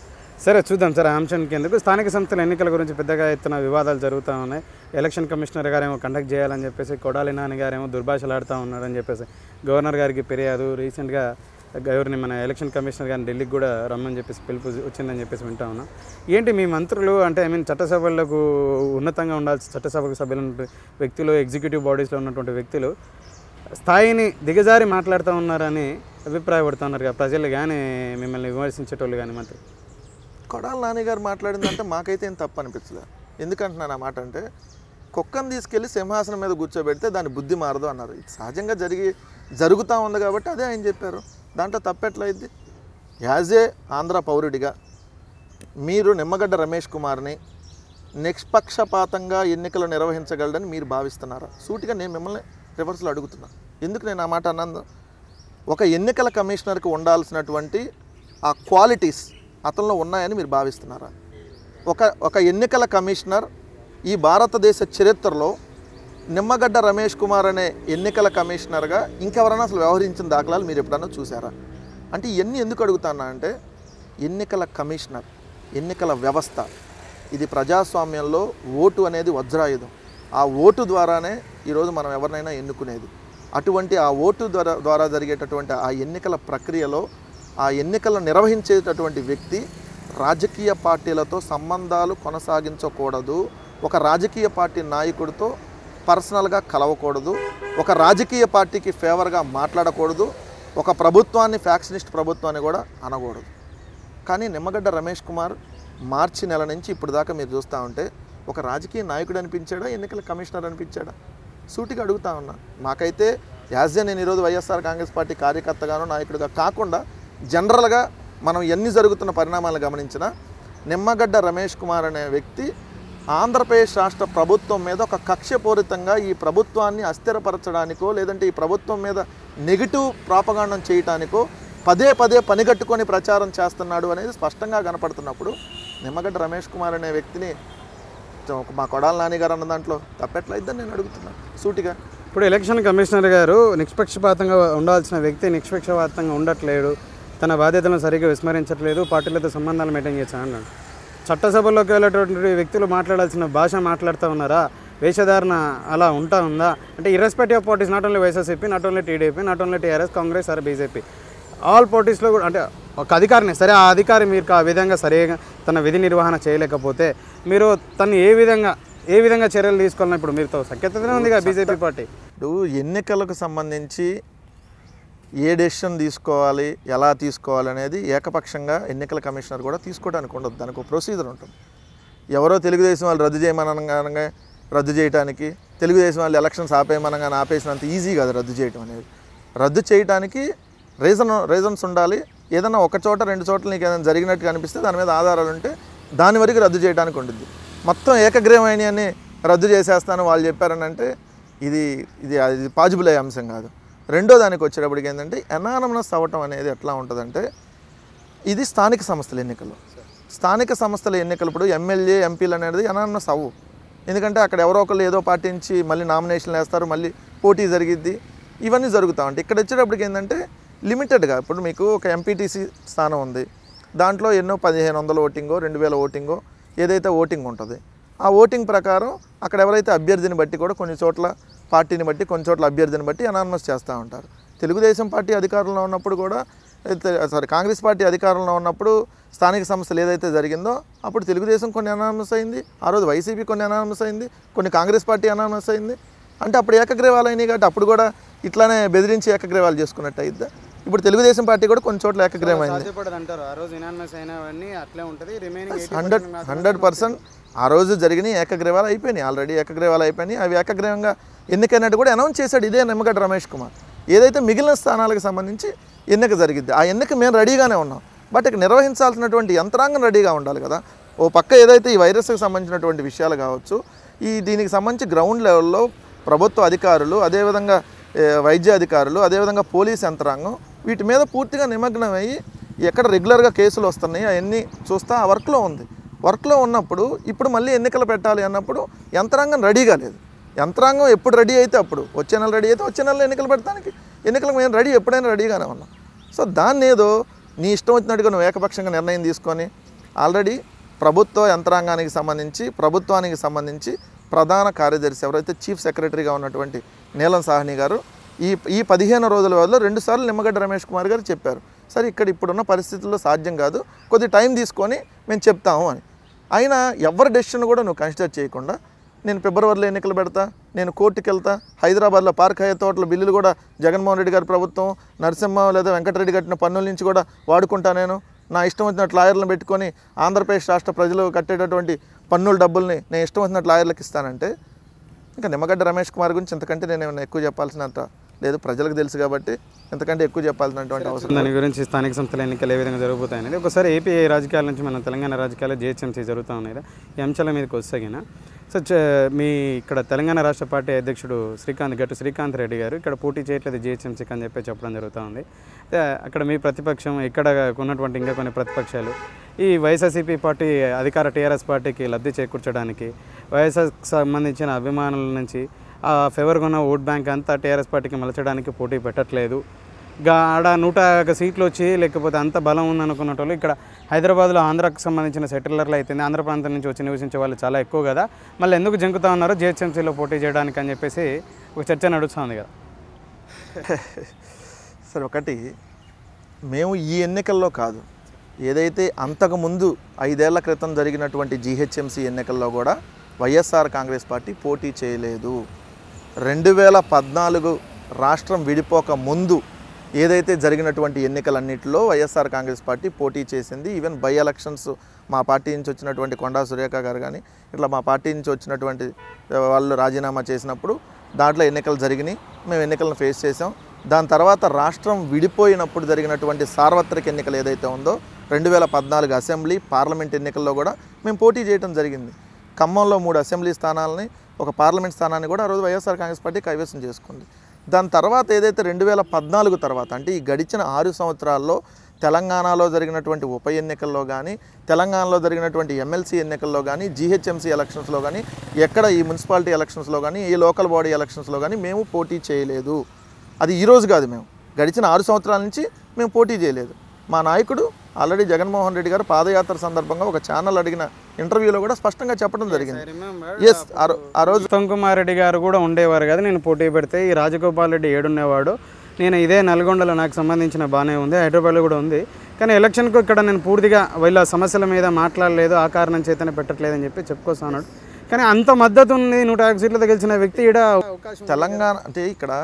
సరే చూద్దాం సార్ ఆ అంశానికి ఎందుకు స్థానిక సంస్థల ఎన్నికల గురించి పెద్దగా ఎత్తున వివాదాలు జరుగుతూ ఉన్నాయి ఎలక్షన్ కమిషనర్ గారేమో కండక్ట్ చేయాలని చెప్పేసి కొడాలి నాని గారేమో దుర్భాషలాడుతూ ఉన్నారని చెప్పేసి గవర్నర్ గారికి ఫిర్యాదు రీసెంట్గా ఎవరిని మన ఎలక్షన్ కమిషనర్ గారిని ఢిల్లీకి కూడా రమ్మని చెప్పేసి పిలుపు వచ్చిందని చెప్పేసి వింటా ఉన్నాం ఏంటి మీ మంత్రులు అంటే ఐ మీన్ చట్టసభలకు ఉన్నతంగా ఉండాల్సి చట్టసభకు సభ్యులు వ్యక్తులు ఎగ్జిక్యూటివ్ బాడీస్లో ఉన్నటువంటి వ్యక్తులు స్థాయిని దిగజారి మాట్లాడుతూ ఉన్నారని అభిప్రాయపడుతున్నారు కదా ప్రజలు కానీ మిమ్మల్ని విమర్శించేటోళ్ళు కానీ మంత్రి కొడాల నాన్నగారు మాట్లాడిందంటే మాకైతే ఏం తప్పు అనిపించలేదు ఎందుకంటున్నాను ఆ మాట అంటే కుక్కను తీసుకెళ్ళి సింహాసనం మీద కూర్చోబెడితే దాని బుద్ధి మారదు అన్నారు ఇది సహజంగా జరిగి జరుగుతూ ఉంది కాబట్టి అదే ఆయన చెప్పారు దాంట్లో తప్పెట్లయిద్ది యాజ్ ఏ ఆంధ్ర పౌరుడిగా మీరు నిమ్మగడ్డ రమేష్ కుమార్ని నిష్పక్షపాతంగా ఎన్నికలు నిర్వహించగలడని మీరు భావిస్తున్నారా సూటిగా నేను మిమ్మల్ని రివర్స్లో అడుగుతున్నా ఎందుకు నేను ఆ మాట అన్నాను ఒక ఎన్నికల కమిషనర్కి ఉండాల్సినటువంటి ఆ క్వాలిటీస్ అతనిలో ఉన్నాయని మీరు భావిస్తున్నారా ఒక ఒక ఎన్నికల కమిషనర్ ఈ భారతదేశ చరిత్రలో నిమ్మగడ్డ రమేష్ కుమార్ అనే ఎన్నికల కమిషనర్గా ఇంకెవరైనా అసలు వ్యవహరించిన దాఖలాలు మీరు ఎప్పుడన్నా చూసారా అంటే ఇవన్నీ ఎందుకు అడుగుతానా అంటే ఎన్నికల కమిషనర్ ఎన్నికల వ్యవస్థ ఇది ప్రజాస్వామ్యంలో ఓటు అనేది వజ్రాయుధం ఆ ఓటు ద్వారానే ఈరోజు మనం ఎవరినైనా ఎన్నుకునేది అటువంటి ఆ ఓటు ద్వారా ద్వారా జరిగేటటువంటి ఆ ఎన్నికల ప్రక్రియలో ఆ ఎన్నికలను నిర్వహించేటటువంటి వ్యక్తి రాజకీయ పార్టీలతో సంబంధాలు కొనసాగించకూడదు ఒక రాజకీయ పార్టీ నాయకుడితో పర్సనల్గా కలవకూడదు ఒక రాజకీయ పార్టీకి ఫేవర్గా మాట్లాడకూడదు ఒక ప్రభుత్వాన్ని ఫ్యాక్షనిస్ట్ ప్రభుత్వాన్ని కూడా అనకూడదు కానీ నిమ్మగడ్డ రమేష్ కుమార్ మార్చి నెల నుంచి ఇప్పుడు దాకా మీరు చూస్తూ ఉంటే ఒక రాజకీయ నాయకుడు అనిపించాడా ఎన్నికల కమిషనర్ అనిపించాడా సూటిగా అడుగుతా ఉన్నా మాకైతే యాజ్ ఏ నేను ఈరోజు వైఎస్ఆర్ కాంగ్రెస్ పార్టీ కార్యకర్తగాను నాయకుడిగా కాకుండా జనరల్గా మనం ఎన్ని జరుగుతున్న పరిణామాలు గమనించినా నిమ్మగడ్డ రమేష్ కుమార్ అనే వ్యక్తి ఆంధ్రప్రదేశ్ రాష్ట్ర ప్రభుత్వం మీద ఒక కక్షపూరితంగా ఈ ప్రభుత్వాన్ని అస్థిరపరచడానికో లేదంటే ఈ ప్రభుత్వం మీద నెగిటివ్ ప్రాపగాండం చేయటానికో పదే పదే పనిగట్టుకొని ప్రచారం చేస్తున్నాడు అనేది స్పష్టంగా కనపడుతున్నప్పుడు నిమ్మగడ్డ రమేష్ కుమార్ అనే వ్యక్తిని మా కొడాల నాన్నగారు అన్న దాంట్లో తప్పెట్లయిద్దని నేను అడుగుతున్నాను సూటిగా ఇప్పుడు ఎలక్షన్ కమిషనర్ గారు నిష్పక్షపాతంగా ఉండాల్సిన వ్యక్తి నిష్పక్షపాతంగా ఉండట్లేడు తన బాధ్యతలను సరిగ్గా విస్మరించట్లేదు పార్టీలతో సంబంధాలు మెయింటైన్ చేశాను అన్నాడు చట్టసభలోకి వెళ్ళేటటువంటి వ్యక్తులు మాట్లాడాల్సిన భాష మాట్లాడుతూ ఉన్నారా వేషధారణ అలా ఉంటా ఉందా అంటే irrespective of parties not only YSRCP not only TDP not only TRS Congress or BJP all పార్టీస్లో కూడా అంటే ఒక అధికారిని సరే ఆ అధికారి మీరు ఆ విధంగా సరిగా తన విధి నిర్వహణ చేయలేకపోతే మీరు తను ఏ విధంగా ఏ విధంగా చర్యలు తీసుకోవాలని ఇప్పుడు మీరుతో సఖ్యతనే ఉంది కదా బీజేపీ పార్టీ ఇప్పుడు ఎన్నికలకు సంబంధించి ఏ డెసిషన్ తీసుకోవాలి ఎలా తీసుకోవాలి అనేది ఏకపక్షంగా ఎన్నికల కమిషనర్ కూడా తీసుకోవడానికి ఉండదు దానికి ఒక ప్రొసీజర్ ఉంటుంది ఎవరో తెలుగుదేశం వాళ్ళు రద్దు చేయమనగానే రద్దు చేయడానికి తెలుగుదేశం వాళ్ళు ఎలక్షన్స్ ఆపేయమనగానే ఆపేసినంత ఈజీ కాదు రద్దు చేయటం అనేది రద్దు చేయడానికి రీజన్ రీజన్స్ ఉండాలి ఏదైనా ఒక చోట రెండు చోట్ల నీకు ఏదైనా జరిగినట్టు కనిపిస్తే దాని మీద ఆధారాలు ఉంటే దాని వరకు రద్దు చేయడానికి ఉంటుంది మొత్తం ఏకగ్రీవమైన అని రద్దు చేసేస్తాను వాళ్ళు చెప్పారని అంటే ఇది ఇది అది పాజిబుల్ అయ్యే అంశం కాదు రెండో దానికి వచ్చేటప్పటికి ఏంటంటే ఎనానమస్ అవ్వటం అనేది ఎట్లా ఉంటుందంటే ఇది స్థానిక సంస్థల ఎన్నికలు స్థానిక సంస్థల ఎన్నికలు ఇప్పుడు ఎమ్మెల్యే ఎంపీలు అనేది అనానమస్ అవ్వు ఎందుకంటే అక్కడ ఎవరో ఒకళ్ళు ఏదో పార్టీ నుంచి మళ్ళీ నామినేషన్లు వేస్తారు మళ్ళీ పోటీ జరిగిద్ది ఇవన్నీ జరుగుతూ ఉంటాయి ఇక్కడ వచ్చేటప్పటికి ఏంటంటే లిమిటెడ్గా ఇప్పుడు మీకు ఒక ఎంపీటీసీ స్థానం ఉంది దాంట్లో ఎన్నో పదిహేను వందల ఓటింగో రెండు వేల ఓటింగో ఏదైతే ఓటింగ్ ఉంటుంది ఆ ఓటింగ్ ప్రకారం అక్కడ ఎవరైతే అభ్యర్థిని బట్టి కూడా కొన్ని చోట్ల పార్టీని బట్టి కొన్ని చోట్ల అభ్యర్థిని బట్టి అనానమస్ చేస్తూ ఉంటారు తెలుగుదేశం పార్టీ అధికారంలో ఉన్నప్పుడు కూడా సారీ కాంగ్రెస్ పార్టీ అధికారంలో ఉన్నప్పుడు స్థానిక సంస్థలు ఏదైతే జరిగిందో అప్పుడు తెలుగుదేశం కొన్ని అనానమస్ అయింది ఆ రోజు వైసీపీ కొన్ని అనానమస్ అయింది కొన్ని కాంగ్రెస్ పార్టీ అనానమస్ అయింది అంటే అప్పుడు ఏకగ్రీవాలు అయినాయి కాబట్టి అప్పుడు కూడా ఇట్లానే బెదిరించి ఏకగ్రీవాలు చేసుకున్నట్టు అయిద్దా ఇప్పుడు తెలుగుదేశం పార్టీ కూడా కొన్ని చోట్ల ఏకగ్రీవం అయింది సాధ్యపడదు అంటారు ఆ రోజు ఇనానిమస్ అయినవన్నీ అట్లే ఉంటుంది రిమైనింగ్ హండ్రెడ్ హండ్రెడ్ పర్సెంట్ ఆ రోజు జరిగిన ఏకగ్రీవాలు అయిపోయినాయి ఆల్రెడీ ఏకగ్రీవాలు అయిపోయినాయి అవి ఏకగ్రీవంగా ఎన్నికైనట్టు కూడా అనౌన్స్ చేశాడు ఇదే నిమ్మగడ్డ రమేష్ కుమార్ ఏదైతే మిగిలిన స్థానాలకు సంబంధించి ఎన్నిక జరిగిద్ది ఆ ఎన్నిక మేము రెడీగానే ఉన్నాం బట్ ఇక నిర్వహించాల్సినటువంటి యంత్రాంగం రెడీగా ఉండాలి కదా ఓ పక్క ఏదైతే ఈ వైరస్కి సంబంధించినటువంటి విషయాలు కావచ్చు ఈ దీనికి సంబంధించి గ్రౌండ్ లెవెల్లో ప్రభుత్వ అధికారులు అదేవిధంగా ఏ, వైద్య అధికారులు అదేవిధంగా పోలీస్ యంత్రాంగం వీటి మీద పూర్తిగా నిమగ్నం అయ్యి ఎక్కడ రెగ్యులర్గా కేసులు వస్తున్నాయి అవన్నీ చూస్తా ఆ వర్క్లో ఉంది వర్క్లో ఉన్నప్పుడు ఇప్పుడు మళ్ళీ ఎన్నికలు పెట్టాలి అన్నప్పుడు యంత్రాంగం రెడీగా లేదు యంత్రాంగం ఎప్పుడు రెడీ అయితే అప్పుడు వచ్చే నెల రెడీ అయితే వచ్చే నెలలో ఎన్నికలు పెడతానికి ఎన్నికలకు మేము రెడీ ఎప్పుడైనా రెడీగానే ఉన్నాం సో దాన్ని ఏదో నీ ఇష్టం వచ్చినట్టుగా నువ్వు ఏకపక్షంగా నిర్ణయం తీసుకొని ఆల్రెడీ ప్రభుత్వ యంత్రాంగానికి సంబంధించి ప్రభుత్వానికి సంబంధించి ప్రధాన కార్యదర్శి ఎవరైతే చీఫ్ సెక్రటరీగా ఉన్నటువంటి నీలం సాహ్ని గారు ఈ ఈ పదిహేను రోజుల వ్యవధిలో రెండుసార్లు నిమ్మగడ్డ రమేష్ కుమార్ గారు చెప్పారు సరే ఇక్కడ ఇప్పుడున్న పరిస్థితుల్లో సాధ్యం కాదు కొద్ది టైం తీసుకొని మేము చెప్తాము అని అయినా ఎవరి డెసిషన్ కూడా నువ్వు కన్సిడర్ చేయకుండా నేను ఫిబ్రవరిలో ఎన్నికలు పెడతా నేను కోర్టుకి వెళ్తా హైదరాబాద్లో పార్క్ హయ తోటల బిల్లులు కూడా జగన్మోహన్ రెడ్డి గారి ప్రభుత్వం నరసింహ లేదా వెంకటరెడ్డి కట్టిన పన్నుల నుంచి కూడా వాడుకుంటా నేను నా ఇష్టం వచ్చినట్టు లాయర్లను పెట్టుకొని ఆంధ్రప్రదేశ్ రాష్ట్ర ప్రజలు కట్టేటటువంటి పన్నుల డబ్బుల్ని నేను ఇష్టం వచ్చినట్టు లాయర్లకు ఇస్తానంటే ఇంకా నిమ్మగడ్డ రమేష్ కుమార్ గురించి ఇంతకంటే నేను ఏమైనా ఎక్కువ చెప్పాల్సినంత లేదు ప్రజలకు తెలుసు కాబట్టి ఇంతకంటే ఎక్కువ చెప్పాల్సినటువంటి అవసరం దాని గురించి స్థానిక సంస్థల ఎన్నికలు ఏ విధంగా జరుగుతాయి అనేది ఒకసారి ఏపీ రాజకీయాల నుంచి మన తెలంగాణ రాజకీయాలు జిహెచ్ఎంసీ జరుగుతూ ఉన్నాయి కదా ఈ అంశాల మీదకి వస్తాగిన సో చ- మీ ఇక్కడ తెలంగాణ రాష్ట్ర పార్టీ అధ్యక్షుడు శ్రీకాంత్ గట్టు శ్రీకాంత్ రెడ్డి గారు ఇక్కడ పోటీ చేయట్లేదు జిహెచ్ఎంసీకి అని చెప్పి చెప్పడం జరుగుతూ ఉంది అయితే అక్కడ మీ ప్రతిపక్షం ఇక్కడ ఉన్నటువంటి ఇంకా కొన్ని ప్రతిపక్షాలు ఈ వైఎస్ఆర్సీపీ పార్టీ అధికార టీఆర్ఎస్ పార్టీకి లబ్ధి చేకూర్చడానికి వైఎస్ఆర్కి సంబంధించిన అభిమానుల నుంచి ఆ ఫేవర్గా ఉన్న ఓట్ బ్యాంక్ అంతా టీఆర్ఎస్ పార్టీకి మలచడానికి పోటీ పెట్టట్లేదు గా ఆడ నూట ఒక సీట్లు వచ్చి లేకపోతే అంత బలం ఉందనుకున్నటోళ్ళు ఇక్కడ హైదరాబాద్లో ఆంధ్రాకు సంబంధించిన సెటిలర్లు అయితే ఆంధ్ర ప్రాంతం నుంచి వచ్చి నివసించే వాళ్ళు చాలా ఎక్కువ కదా మళ్ళీ ఎందుకు జంకుతా ఉన్నారు జిహెచ్ఎంసీలో పోటీ చేయడానికి అని చెప్పేసి ఒక చర్చ నడుస్తుంది కదా సరే ఒకటి మేము ఈ ఎన్నికల్లో కాదు ఏదైతే అంతకుముందు ఐదేళ్ల క్రితం జరిగినటువంటి జీహెచ్ఎంసీ ఎన్నికల్లో కూడా వైఎస్ఆర్ కాంగ్రెస్ పార్టీ పోటీ చేయలేదు రెండు వేల పద్నాలుగు రాష్ట్రం విడిపోక ముందు ఏదైతే జరిగినటువంటి ఎన్నికలన్నింటిలో వైఎస్ఆర్ కాంగ్రెస్ పార్టీ పోటీ చేసింది ఈవెన్ బై ఎలక్షన్స్ మా పార్టీ నుంచి వచ్చినటువంటి కొండా సురేఖ గారు కానీ ఇట్లా మా పార్టీ నుంచి వచ్చినటువంటి వాళ్ళు రాజీనామా చేసినప్పుడు దాంట్లో ఎన్నికలు జరిగినాయి మేము ఎన్నికలను ఫేస్ చేసాం దాని తర్వాత రాష్ట్రం విడిపోయినప్పుడు జరిగినటువంటి సార్వత్రిక ఎన్నికలు ఏదైతే ఉందో రెండు వేల పద్నాలుగు అసెంబ్లీ పార్లమెంట్ ఎన్నికల్లో కూడా మేము పోటీ చేయడం జరిగింది ఖమ్మంలో మూడు అసెంబ్లీ స్థానాలని ఒక పార్లమెంట్ స్థానాన్ని కూడా ఆ రోజు వైఎస్ఆర్ కాంగ్రెస్ పార్టీ కైవసం చేసుకుంది దాని తర్వాత ఏదైతే రెండు వేల పద్నాలుగు తర్వాత అంటే ఈ గడిచిన ఆరు సంవత్సరాల్లో తెలంగాణలో జరిగినటువంటి ఉప ఎన్నికల్లో కానీ తెలంగాణలో జరిగినటువంటి ఎమ్మెల్సీ ఎన్నికల్లో కానీ జీహెచ్ఎంసీ ఎలక్షన్స్లో కానీ ఎక్కడ ఈ మున్సిపాలిటీ ఎలక్షన్స్లో కానీ ఈ లోకల్ బాడీ ఎలక్షన్స్లో కానీ మేము పోటీ చేయలేదు అది ఈ రోజు కాదు మేము గడిచిన ఆరు సంవత్సరాల నుంచి మేము పోటీ చేయలేదు మా నాయకుడు ఆల్రెడీ జగన్మోహన్ రెడ్డి గారు పాదయాత్ర సందర్భంగా ఒక ఛానల్ అడిగిన ఇంటర్వ్యూలో కూడా స్పష్టంగా చెప్పడం జరిగింది ఎస్ ఆ రోజు ఉత్తమ్ కుమార్ రెడ్డి గారు కూడా ఉండేవారు కదా నేను పోటీ పెడితే ఈ రాజగోపాల్ రెడ్డి ఏడున్నేవాడు నేను ఇదే నల్గొండలో నాకు సంబంధించిన బాగానే ఉంది హైదరాబాద్లో కూడా ఉంది కానీ ఎలక్షన్కు ఇక్కడ నేను పూర్తిగా వీళ్ళ సమస్యల మీద మాట్లాడలేదు ఆ కారణం చేతనే పెట్టట్లేదని చెప్పి చెప్పుకొస్తున్నాడు కానీ అంత మద్దతు ఉంది నూట యాభై సీట్లతో గెలిచిన వ్యక్తి ఈడ అవకాశం తెలంగాణ అంటే ఇక్కడ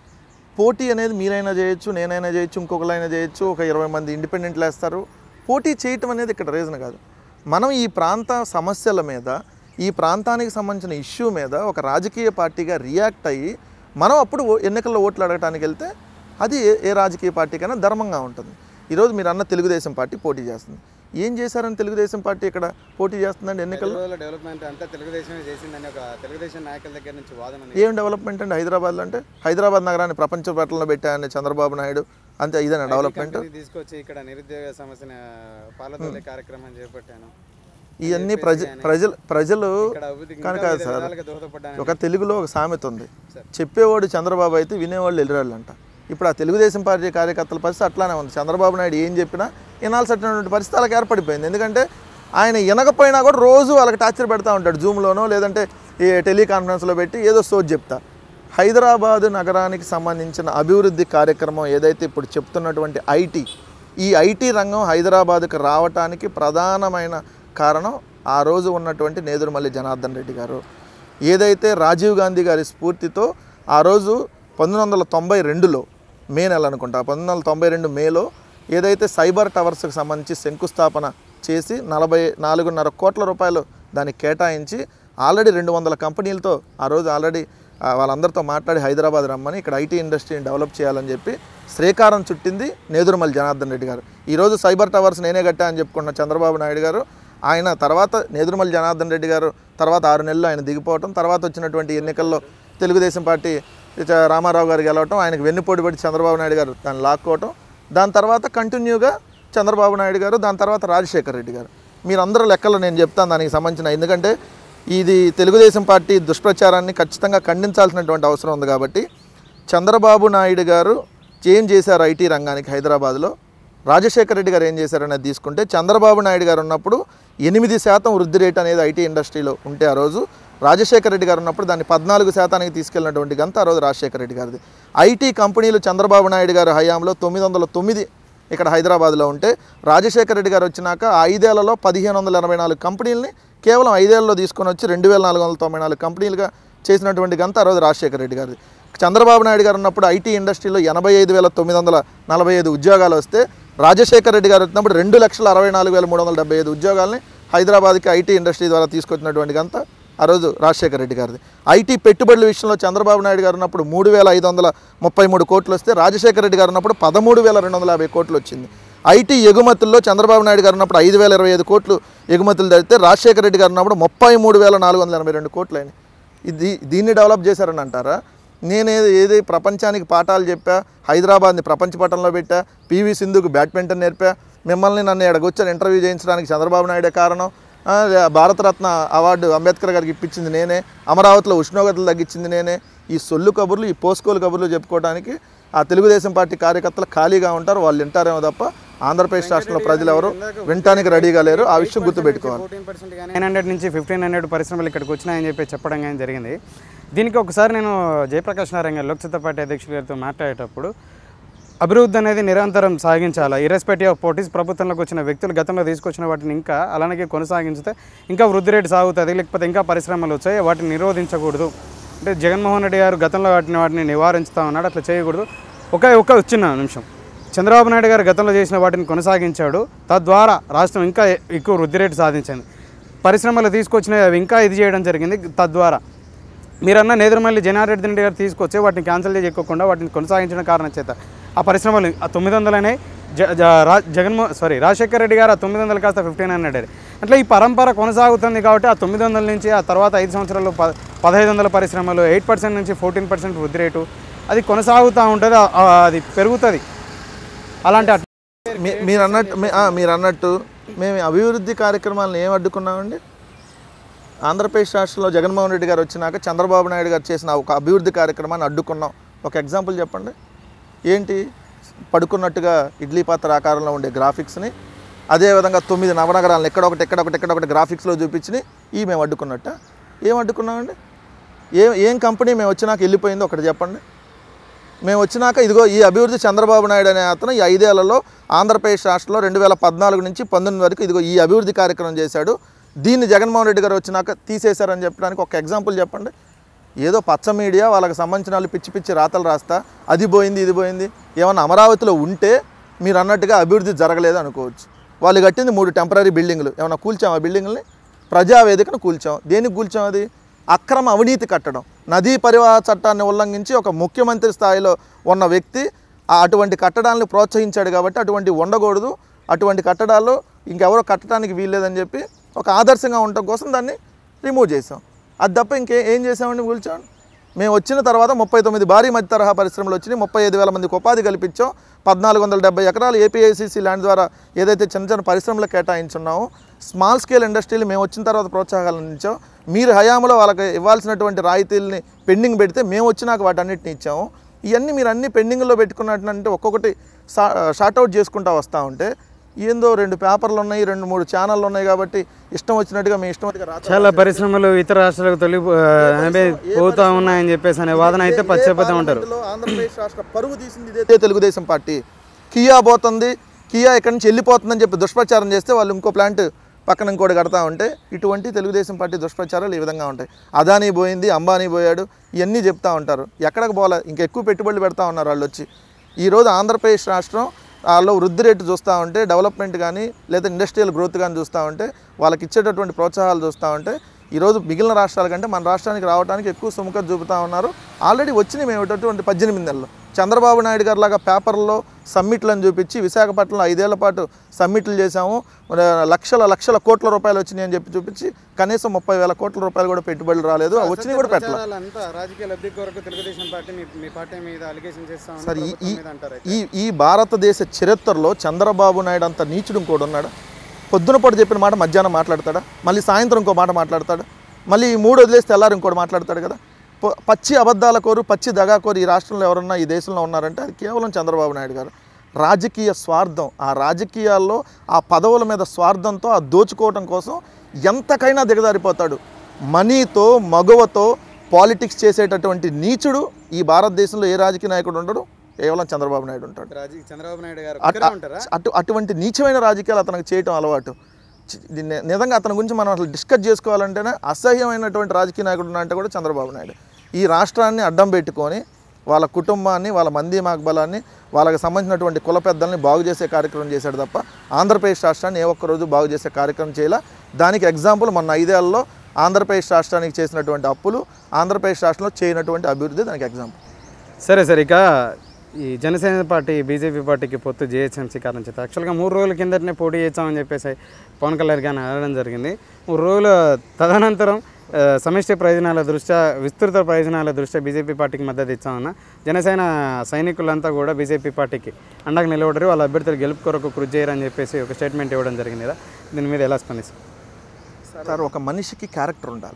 పోటీ అనేది మీరైనా చేయొచ్చు నేనైనా చేయొచ్చు ఇంకొకరైనా చేయొచ్చు ఒక ఇరవై మంది ఇండిపెండెంట్లు వేస్తారు పోటీ చేయటం అనేది ఇక్కడ రీజన్ కాదు మనం ఈ ప్రాంత సమస్యల మీద ఈ ప్రాంతానికి సంబంధించిన ఇష్యూ మీద ఒక రాజకీయ పార్టీగా రియాక్ట్ అయ్యి మనం అప్పుడు ఓ- ఎన్నికల్లో ఓట్లు అడగటానికి వెళ్తే అది ఏ ఏ రాజకీయ పార్టీకైనా ధర్మంగా ఉంటుంది ఈరోజు మీరు అన్న తెలుగుదేశం పార్టీ పోటీ చేస్తుంది ఏం చేశారని తెలుగుదేశం పార్టీ ఇక్కడ పోటీ చేస్తుందండి ఎన్నికల్లో డెవలప్మెంట్ అంతా తెలుగుదేశమే చేసిందని ఒక తెలుగుదేశం నాయకుల దగ్గర నుంచి వాదన ఏం డెవలప్మెంట్ అండి హైదరాబాద్లో అంటే హైదరాబాద్ నగరాన్ని ప్రపంచ పట్టణంలో పెట్టాయని చంద్రబాబు నాయుడు అంతే ఇదేనా డెవలప్మెంట్ తీసుకొచ్చి ఇక్కడ నిరుద్యోగ సమస్యని పాలతోలే కార్యక్రమం చేపట్టాను ఇవన్నీ ప్రజ ప్రజలు ప్రజలు ఇక్కడ అభివృద్ధికి కానీ ఇంకా కాదు వివిధ సార్ విధాలుగా దోహదపడ్డాను ఒక తెలుగులో ఒక సామెత ఉంది చెప్పేవాడు చంద్రబాబు అయితే వినేవాళ్ళు ఎదురాళ్ళంట ఇప్పుడు ఆ తెలుగుదేశం పార్టీ కార్యకర్తల పరిస్థితి అట్లానే ఉంది చంద్రబాబు నాయుడు ఏం చెప్పినా వినాల్సినటువంటి పరిస్థితి వాళ్ళకి ఏర్పడిపోయింది ఎందుకంటే ఆయన వినకపోయినా కూడా రోజు వాళ్ళకి టార్చర్ పెడతా ఉంటాడు జూమ్లోనో లేదంటే ఈ టెలికాన్ఫరెన్స్లో పెట్టి ఏదో సోజ్ చెప్తా హైదరాబాదు నగరానికి సంబంధించిన అభివృద్ధి కార్యక్రమం ఏదైతే ఇప్పుడు చెప్తున్నటువంటి ఐటీ ఈ ఐటీ రంగం హైదరాబాద్కి రావటానికి ప్రధానమైన కారణం ఆ రోజు ఉన్నటువంటి నేదురుమల్లి జనార్దన్ రెడ్డి గారు ఏదైతే రాజీవ్ గాంధీ గారి స్ఫూర్తితో ఆ రోజు పంతొమ్మిది వందల తొంభై రెండులో మే నెల అనుకుంటా పంతొమ్మిది వందల తొంభై రెండు మేలో ఏదైతే సైబర్ టవర్స్కి సంబంధించి శంకుస్థాపన చేసి నలభై నాలుగున్నర కోట్ల రూపాయలు దానికి కేటాయించి ఆల్రెడీ రెండు వందల కంపెనీలతో ఆ రోజు ఆల్రెడీ ఆ, వాళ్ళందరితో మాట్లాడి హైదరాబాద్ రమ్మని ఇక్కడ ఐటీ ఇండస్ట్రీని డెవలప్ చేయాలని చెప్పి శ్రీకారం చుట్టింది నేదురుమల్లి జనార్దన్ రెడ్డి గారు ఈరోజు సైబర్ టవర్స్ నేనే కట్టా అని చెప్పుకున్న చంద్రబాబు నాయుడు గారు ఆయన తర్వాత నేదురుమల్లి జనార్దన్ రెడ్డి గారు తర్వాత ఆరు నెలలు ఆయన దిగిపోవటం తర్వాత వచ్చినటువంటి ఎన్నికల్లో తెలుగుదేశం పార్టీ చ- రామారావు గారు గెలవటం ఆయనకు వెన్నుపోటు పడి చంద్రబాబు నాయుడు గారు దాన్ని లాక్కోవటం దాని తర్వాత కంటిన్యూగా చంద్రబాబు నాయుడు గారు దాని తర్వాత రాజశేఖర్ రెడ్డి గారు మీరందరూ లెక్కలు నేను చెప్తాను దానికి సంబంధించిన ఎందుకంటే ఇది తెలుగుదేశం పార్టీ దుష్ప్రచారాన్ని ఖచ్చితంగా ఖండించాల్సినటువంటి అవసరం ఉంది కాబట్టి చంద్రబాబు నాయుడు గారు ఏం చేశారు ఐటీ రంగానికి హైదరాబాద్లో రాజశేఖర రెడ్డి గారు ఏం చేశారనేది తీసుకుంటే చంద్రబాబు నాయుడు గారు ఉన్నప్పుడు ఎనిమిది శాతం వృద్ధి రేట్ అనేది ఐటీ ఇండస్ట్రీలో ఉంటే ఆ రోజు రాజశేఖర రెడ్డి గారు ఉన్నప్పుడు దాన్ని పద్నాలుగు శాతానికి తీసుకెళ్ళినటువంటి గంత ఆ రోజు రాజశేఖర రెడ్డి గారిది ఐటీ కంపెనీలు చంద్రబాబు నాయుడు గారి హయాంలో తొమ్మిది వందల తొమ్మిది ఇక్కడ హైదరాబాద్లో ఉంటే రాజశేఖర రెడ్డి గారు వచ్చినాక ఆ ఐదేళ్లలో పదిహేను వందల ఎనభై నాలుగు కంపెనీలని కేవలం ఐదేళ్లలో తీసుకొని వచ్చి రెండు వేల నాలుగు వందల తొంభై నాలుగు కంపెనీలుగా చేసినటువంటి గంత ఆ రోజు రాజశేఖర రెడ్డి గారిది చంద్రబాబు నాయుడు గారు ఉన్నప్పుడు ఐటీ ఇండస్ట్రీలో ఎనభై ఐదు వేల తొమ్మిది వందల నలభై ఐదు ఉద్యోగాలు వస్తే రాజశేఖర రెడ్డి గారు వచ్చినప్పుడు రెండు లక్షల అరవై నాలుగు వేల మూడు వందల డెబ్బై ఐదు ఉద్యోగాలని హైదరాబాద్కి ఐటీ ఇండస్ట్రీ ద్వారా తీసుకొచ్చినటువంటి గంత ఆ రోజు రాజశేఖర రెడ్డి గారిది ఐటీ పెట్టుబడుల విషయంలో చంద్రబాబు నాయుడు గారు ఉన్నప్పుడు మూడు వేల ఐదు వందల ముప్పై మూడు కోట్లు వస్తే రాజశేఖర రెడ్డి గారు ఉన్నప్పుడు పదమూడు వేల రెండు వందల యాభై కోట్లు వచ్చింది ఐటీ ఎగుమతుల్లో చంద్రబాబు నాయుడు గారు ఉన్నప్పుడు ఐదు వేల ఇరవై ఐదు కోట్లు ఎగుమతులు జరిగితే రాజశేఖర రెడ్డి గారు ఉన్నప్పుడు ముప్పై మూడు వేల నాలుగు వందల ఎనభై రెండు కోట్లు అయినాయి ఇది దీన్ని డెవలప్ చేశారని అంటారా నేనేది ఏది ప్రపంచానికి పాఠాలు చెప్పా హైదరాబాద్ని ప్రపంచ పటంలో పెట్టా పివి సింధుకు బ్యాడ్మింటన్ నేర్పా మిమ్మల్ని నన్ను ఎడగొచ్చాను ఇంటర్వ్యూ చేయించడానికి చంద్రబాబు నాయుడే కారణం ఆ, భారతరత్న అవార్డు అంబేద్కర్ గారికి ఇప్పించింది నేనే అమరావతిలో ఉష్ణోగ్రతలు తగ్గించింది నేనే ఈ సొల్లు కబుర్లు ఈ పోస్కోలు కబుర్లు చెప్పుకోవడానికి ఆ తెలుగుదేశం పార్టీ కార్యకర్తలు ఖాళీగా ఉంటారు వాళ్ళు వింటారేమో తప్ప ఆంధ్రప్రదేశ్ రాష్ట్రంలో ప్రజలు ఎవరు వినటానికి రెడీగా లేరు ఆ విషయం గుర్తుపెట్టుకోవాలి ఫోర్టీన్ పర్సెంట్ నైన్ హండ్రెడ్ నుంచి ఫిఫ్టీన్ హండ్రెడ్ పరిశ్రమలు ఇక్కడికి వచ్చినాయని చెప్పి చెప్పడం కానీ జరిగింది దీనికి ఒకసారి నేను జయప్రకాష్ నారాయణ గారు లోక్సత్తా పార్టీ అధ్యక్షులు గారితో మాట్లాడేటప్పుడు అభివృద్ధి అనేది నిరంతరం సాగించాలి ఇర్రెస్పెక్టివ్ ఆఫ్ పోటీస్ ప్రభుత్వంలోకి వచ్చిన వ్యక్తులు గతంలో తీసుకొచ్చిన వాటిని ఇంకా అలాగే కొనసాగించితే ఇంకా వృద్ధి రేటు సాగుతుంది లేకపోతే ఇంకా పరిశ్రమలు వచ్చాయి వాటిని నిరోధించకూడదు అంటే జగన్మోహన్ రెడ్డి గారు గతంలో వాటిని వాటిని నివారించుతా ఉన్నాడు అట్లా చేయకూడదు ఒక ఒక చిన్న నిమిషం చంద్రబాబు నాయుడు గారు గతంలో చేసిన వాటిని కొనసాగించాడు తద్వారా రాష్ట్రం ఇంకా ఎక్కువ వృద్ధి రేటు సాధించింది పరిశ్రమలు తీసుకొచ్చినవి అవి ఇంకా ఇది చేయడం జరిగింది తద్వారా మీరన్న నేదురుమల్లి జనారెడ్డి రెడ్డి గారు తీసుకొచ్చి వాటిని క్యాన్సిల్ చేయకోకుండా వాటిని కొనసాగించడం కారణం చేత ఆ పరిశ్రమలు ఆ తొమ్మిది వందలనే జ జ- రా జగన్మో సారీ రాజశేఖర రెడ్డి గారు ఆ తొమ్మిది వందలు కాస్త ఫిఫ్టీన్ హండ్రెడ్ అట్లా ఈ పరంపర కొనసాగుతుంది కాబట్టి ఆ తొమ్మిది వందల నుంచి ఆ తర్వాత ఐదు సంవత్సరాలు ప పదహైదు వందల పరిశ్రమలు ఎయిట్ పర్సెంట్ నుంచి ఫోర్టీన్ పర్సెంట్ వృద్ధి రేటు అది కొనసాగుతూ ఉంటుంది ఆ- ఆ- అది పెరుగుతుంది అలాంటి అట్- మీ- మీరు అన్నట్టు మీ- ఆ, మీరు అన్నట్టు మేము అభివృద్ధి కార్యక్రమాలను ఏం అడ్డుకున్నామండి ఆంధ్రప్రదేశ్ రాష్ట్రంలో జగన్మోహన్ రెడ్డి గారు వచ్చినాక చంద్రబాబు నాయుడు గారు చేసిన ఒక అభివృద్ధి కార్యక్రమాన్ని అడ్డుకున్నాం ఒక ఎగ్జాంపుల్ చెప్పండి ఏంటి పడుకున్నట్టుగా ఇడ్లీ పాత్ర ఆకారంలో ఉండే గ్రాఫిక్స్ని అదేవిధంగా తొమ్మిది నవనగరాలను ఎక్కడొకటి ఎక్కడొకటి ఎక్కడొకటి గ్రాఫిక్స్లో చూపించి ఈ మేము అడ్డుకున్నట్ట ఏం అడ్డుకున్నామండి ఏ ఏం కంపెనీ మేము వచ్చినాక వెళ్ళిపోయిందో ఒకటి చెప్పండి మేము వచ్చినాక ఇదిగో ఈ అభివృద్ధి చంద్రబాబు నాయుడు అనే అతను ఈ ఐదేళ్లలో ఆంధ్రప్రదేశ్ రాష్ట్రంలో రెండు వేల పద్నాలుగు నుంచి పంతొమ్మిది వరకు ఇదిగో ఈ అభివృద్ధి కార్యక్రమం చేశాడు దీన్ని జగన్మోహన్ రెడ్డి గారు వచ్చినాక తీసేశారని చెప్పడానికి ఒక ఎగ్జాంపుల్ చెప్పండి ఏదో పచ్చ మీడియా వాళ్ళకి సంబంధించిన వాళ్ళు పిచ్చి పిచ్చి రాతలు రాస్తా అది పోయింది ఇది పోయింది ఏమన్నా అమరావతిలో ఉంటే మీరు అన్నట్టుగా అభివృద్ధి జరగలేదు అనుకోవచ్చు వాళ్ళు కట్టింది మూడు టెంపరీ బిల్డింగ్లు ఏమన్నా కూల్చాం ఆ బిల్డింగ్ని ప్రజావేదికను కూల్చాం దేనికి కూల్చాం అది అక్రమ అవినీతి కట్టడం నదీ పరివాహ చట్టాన్ని ఉల్లంఘించి ఒక ముఖ్యమంత్రి స్థాయిలో ఉన్న వ్యక్తి ఆ అటువంటి కట్టడాలను ప్రోత్సహించాడు కాబట్టి అటువంటి ఉండకూడదు అటువంటి కట్టడాలు ఇంకెవరో కట్టడానికి వీల్లేదని చెప్పి ఒక ఆదర్శంగా ఉండటం కోసం దాన్ని రిమూవ్ చేసాం అది తప్ప ఇంకే ఏం చేసామండి కూల్చామండి మేము వచ్చిన తర్వాత ముప్పై తొమ్మిది భారీ మధ్య తరహా పరిశ్రమలు వచ్చినాయి ముప్పై ఐదు వేల మందికి ఉపాధి కల్పించాం పద్నాలుగు వందల డెబ్బై ఎకరాలు ఏపీఐసీసీ ల్యాండ్ ద్వారా ఏదైతే చిన్న చిన్న పరిశ్రమలు కేటాయించున్నామో స్మాల్ స్కేల్ ఇండస్ట్రీలు మేము వచ్చిన తర్వాత ప్రోత్సాహాలు అందించాం మీరు హయాంలో వాళ్ళకి ఇవ్వాల్సినటువంటి రాయితీలని పెండింగ్ పెడితే మేము వచ్చినాక వాటన్నిటిని ఇచ్చాము ఇవన్నీ మీరు అన్ని పెండింగ్లో పెట్టుకున్నట్టు ఒక్కొక్కటి షా షార్ట్అవుట్ చేసుకుంటా వస్తూ ఉంటే ఏందో రెండు పేపర్లు ఉన్నాయి రెండు మూడు ఛానళ్ళు ఉన్నాయి కాబట్టి ఇష్టం వచ్చినట్టుగా మీ ఇష్టం వచ్చినట్టుగా రాత్రి చాలా పరిశ్రమలు ఇతర రాష్ట్రాలకు తొలి పోతా ఉన్నాయని చెప్పేసి అనే వాదన అయితే పచ్చబోతూ ఉంటారు పార్లమెంటులో ఆంధ్రప్రదేశ్ రాష్ట్ర పరువు తీసింది ఇదే తెలుగుదేశం పార్టీ కియా పోతుంది కియా ఇక్కడి నుంచి వెళ్ళిపోతుందని చెప్పి దుష్ప్రచారం చేస్తే వాళ్ళు ఇంకో ప్లాంట్ పక్కన ఇంకోటి కడతా ఉంటే ఇటువంటి తెలుగుదేశం పార్టీ దుష్ప్రచారాలు ఈ విధంగా ఉంటాయి అదానీ పోయింది అంబానీ పోయాడు ఇవన్నీ చెప్తా ఉంటారు ఎక్కడికి పోలే ఇంకెక్కువ పెట్టుబడులు పెడతా ఉన్నారు వాళ్ళు వచ్చి ఈరోజు ఆంధ్రప్రదేశ్ రాష్ట్రం వాళ్ళు వృద్ధి రేటు చూస్తూ ఉంటే డెవలప్మెంట్ కానీ లేదా ఇండస్ట్రియల్ గ్రోత్ కానీ చూస్తూ ఉంటే వాళ్ళకి ఇచ్చేటటువంటి ప్రోత్సాహాలు చూస్తూ ఉంటే ఈరోజు మిగిలిన రాష్ట్రాల కంటే మన రాష్ట్రానికి రావడానికి ఎక్కువ సుముఖత చూపుతా ఉన్నారు ఆల్రెడీ వచ్చినాయి మేము ఇటువంటి పద్దెనిమిది నెలలు చంద్రబాబు నాయుడు గారు లాగా పేపర్లో సమ్మిట్లను చూపించి విశాఖపట్నంలో ఐదేళ్ల పాటు సమ్మిట్లు చేశాము మరి లక్షల లక్షల కోట్ల రూపాయలు వచ్చినాయి అని చెప్పి చూపించి కనీసం ముప్పై వేల కోట్ల రూపాయలు కూడా పెట్టుబడులు రాలేదు ఆ వచ్చినాయి కూడా పెట్టలేదు అంతా రాజకీయ లబ్ధి కొరకు తెలుగుదేశం పార్టీ మీ మీ పార్టీ మీద అలిగేషన్ చేస్తా సార్ ఈ ఈ ఈ ఈ భారతదేశ చరిత్రలో చంద్రబాబు నాయుడు అంత నీచుడు ఇంకోటి ఉన్నాడు పొద్దున పూట చెప్పిన మాట మధ్యాహ్నం మాట్లాడతాడా మళ్ళీ సాయంత్రం ఇంకో మాట మాట్లాడతాడు మళ్ళీ ఈ మూడు వదిలేస్తే తెల్లారు ఇంకోటి మాట్లాడతాడు కదా ప- పచ్చి అబద్ధాల కోరు పచ్చి దగా కోరు ఈ రాష్ట్రంలో ఎవరన్నా ఈ దేశంలో ఉన్నారంటే అది కేవలం చంద్రబాబు నాయుడు గారు రాజకీయ స్వార్థం ఆ రాజకీయాల్లో ఆ పదవుల మీద స్వార్థంతో ఆ దోచుకోవటం కోసం ఎంతకైనా దిగజారిపోతాడు మనీతో మగవతో పాలిటిక్స్ చేసేటటువంటి నీచుడు ఈ భారతదేశంలో ఏ రాజకీయ నాయకుడు ఉండడు కేవలం చంద్రబాబు నాయుడు ఉంటాడు రాజీ చంద్రబాబు నాయుడు గారు అట్- అటు అటువంటి నీచమైన రాజకీయాలు అతనికి చేయటం అలవాటు చి- దీన్ని నిజంగా అతని గురించి మనం అసలు డిస్కస్ చేసుకోవాలంటేనే అసహ్యమైనటువంటి రాజకీయ నాయకుడు అంటే కూడా చంద్రబాబు నాయుడు ఈ రాష్ట్రాన్ని అడ్డం పెట్టుకొని వాళ్ళ కుటుంబాన్ని వాళ్ళ మంది మాగ్బలాన్ని వాళ్ళకి సంబంధించినటువంటి కుల పెద్దల్ని బాగు చేసే కార్యక్రమం చేశాడు తప్ప ఆంధ్రప్రదేశ్ రాష్ట్రాన్ని ఏ ఒక్క రోజు బాగు చేసే కార్యక్రమం చేయాల దానికి ఎగ్జాంపుల్ మొన్న ఐదేళ్లలో ఆంధ్రప్రదేశ్ రాష్ట్రానికి చేసినటువంటి అప్పులు ఆంధ్రప్రదేశ్ రాష్ట్రంలో చేయనటువంటి అభివృద్ధి దానికి ఎగ్జాంపుల్ సరే సరే ఇక ఈ జనసేన పార్టీ బీజేపీ పార్టీకి పొత్తు జేహెచ్ఎంసీ కారణం చేత యాక్చువల్గా మూడు రోజుల కిందటనే పోటీ చేస్తామని చెప్పేసి పవన్ కళ్యాణ్ గారిని అడగడం జరిగింది మూడు రోజుల తదనంతరం ఆ, సమిష్టి ప్రయోజనాల దృష్ట్యా విస్తృత ప్రయోజనాల దృష్ట్యా బీజేపీ పార్టీకి మద్దతు ఇచ్చామన్న జనసేన సైనికులంతా కూడా బీజేపీ పార్టీకి అండగా నిలబడరు వాళ్ళ అభ్యర్థులు గెలుపు కొరకు కృషి చేయరని చెప్పేసి ఒక స్టేట్మెంట్ ఇవ్వడం జరిగింది కదా దీని మీద ఎలా స్పందిస్తారు సార్ ఒక మనిషికి క్యారెక్టర్ ఉండాలి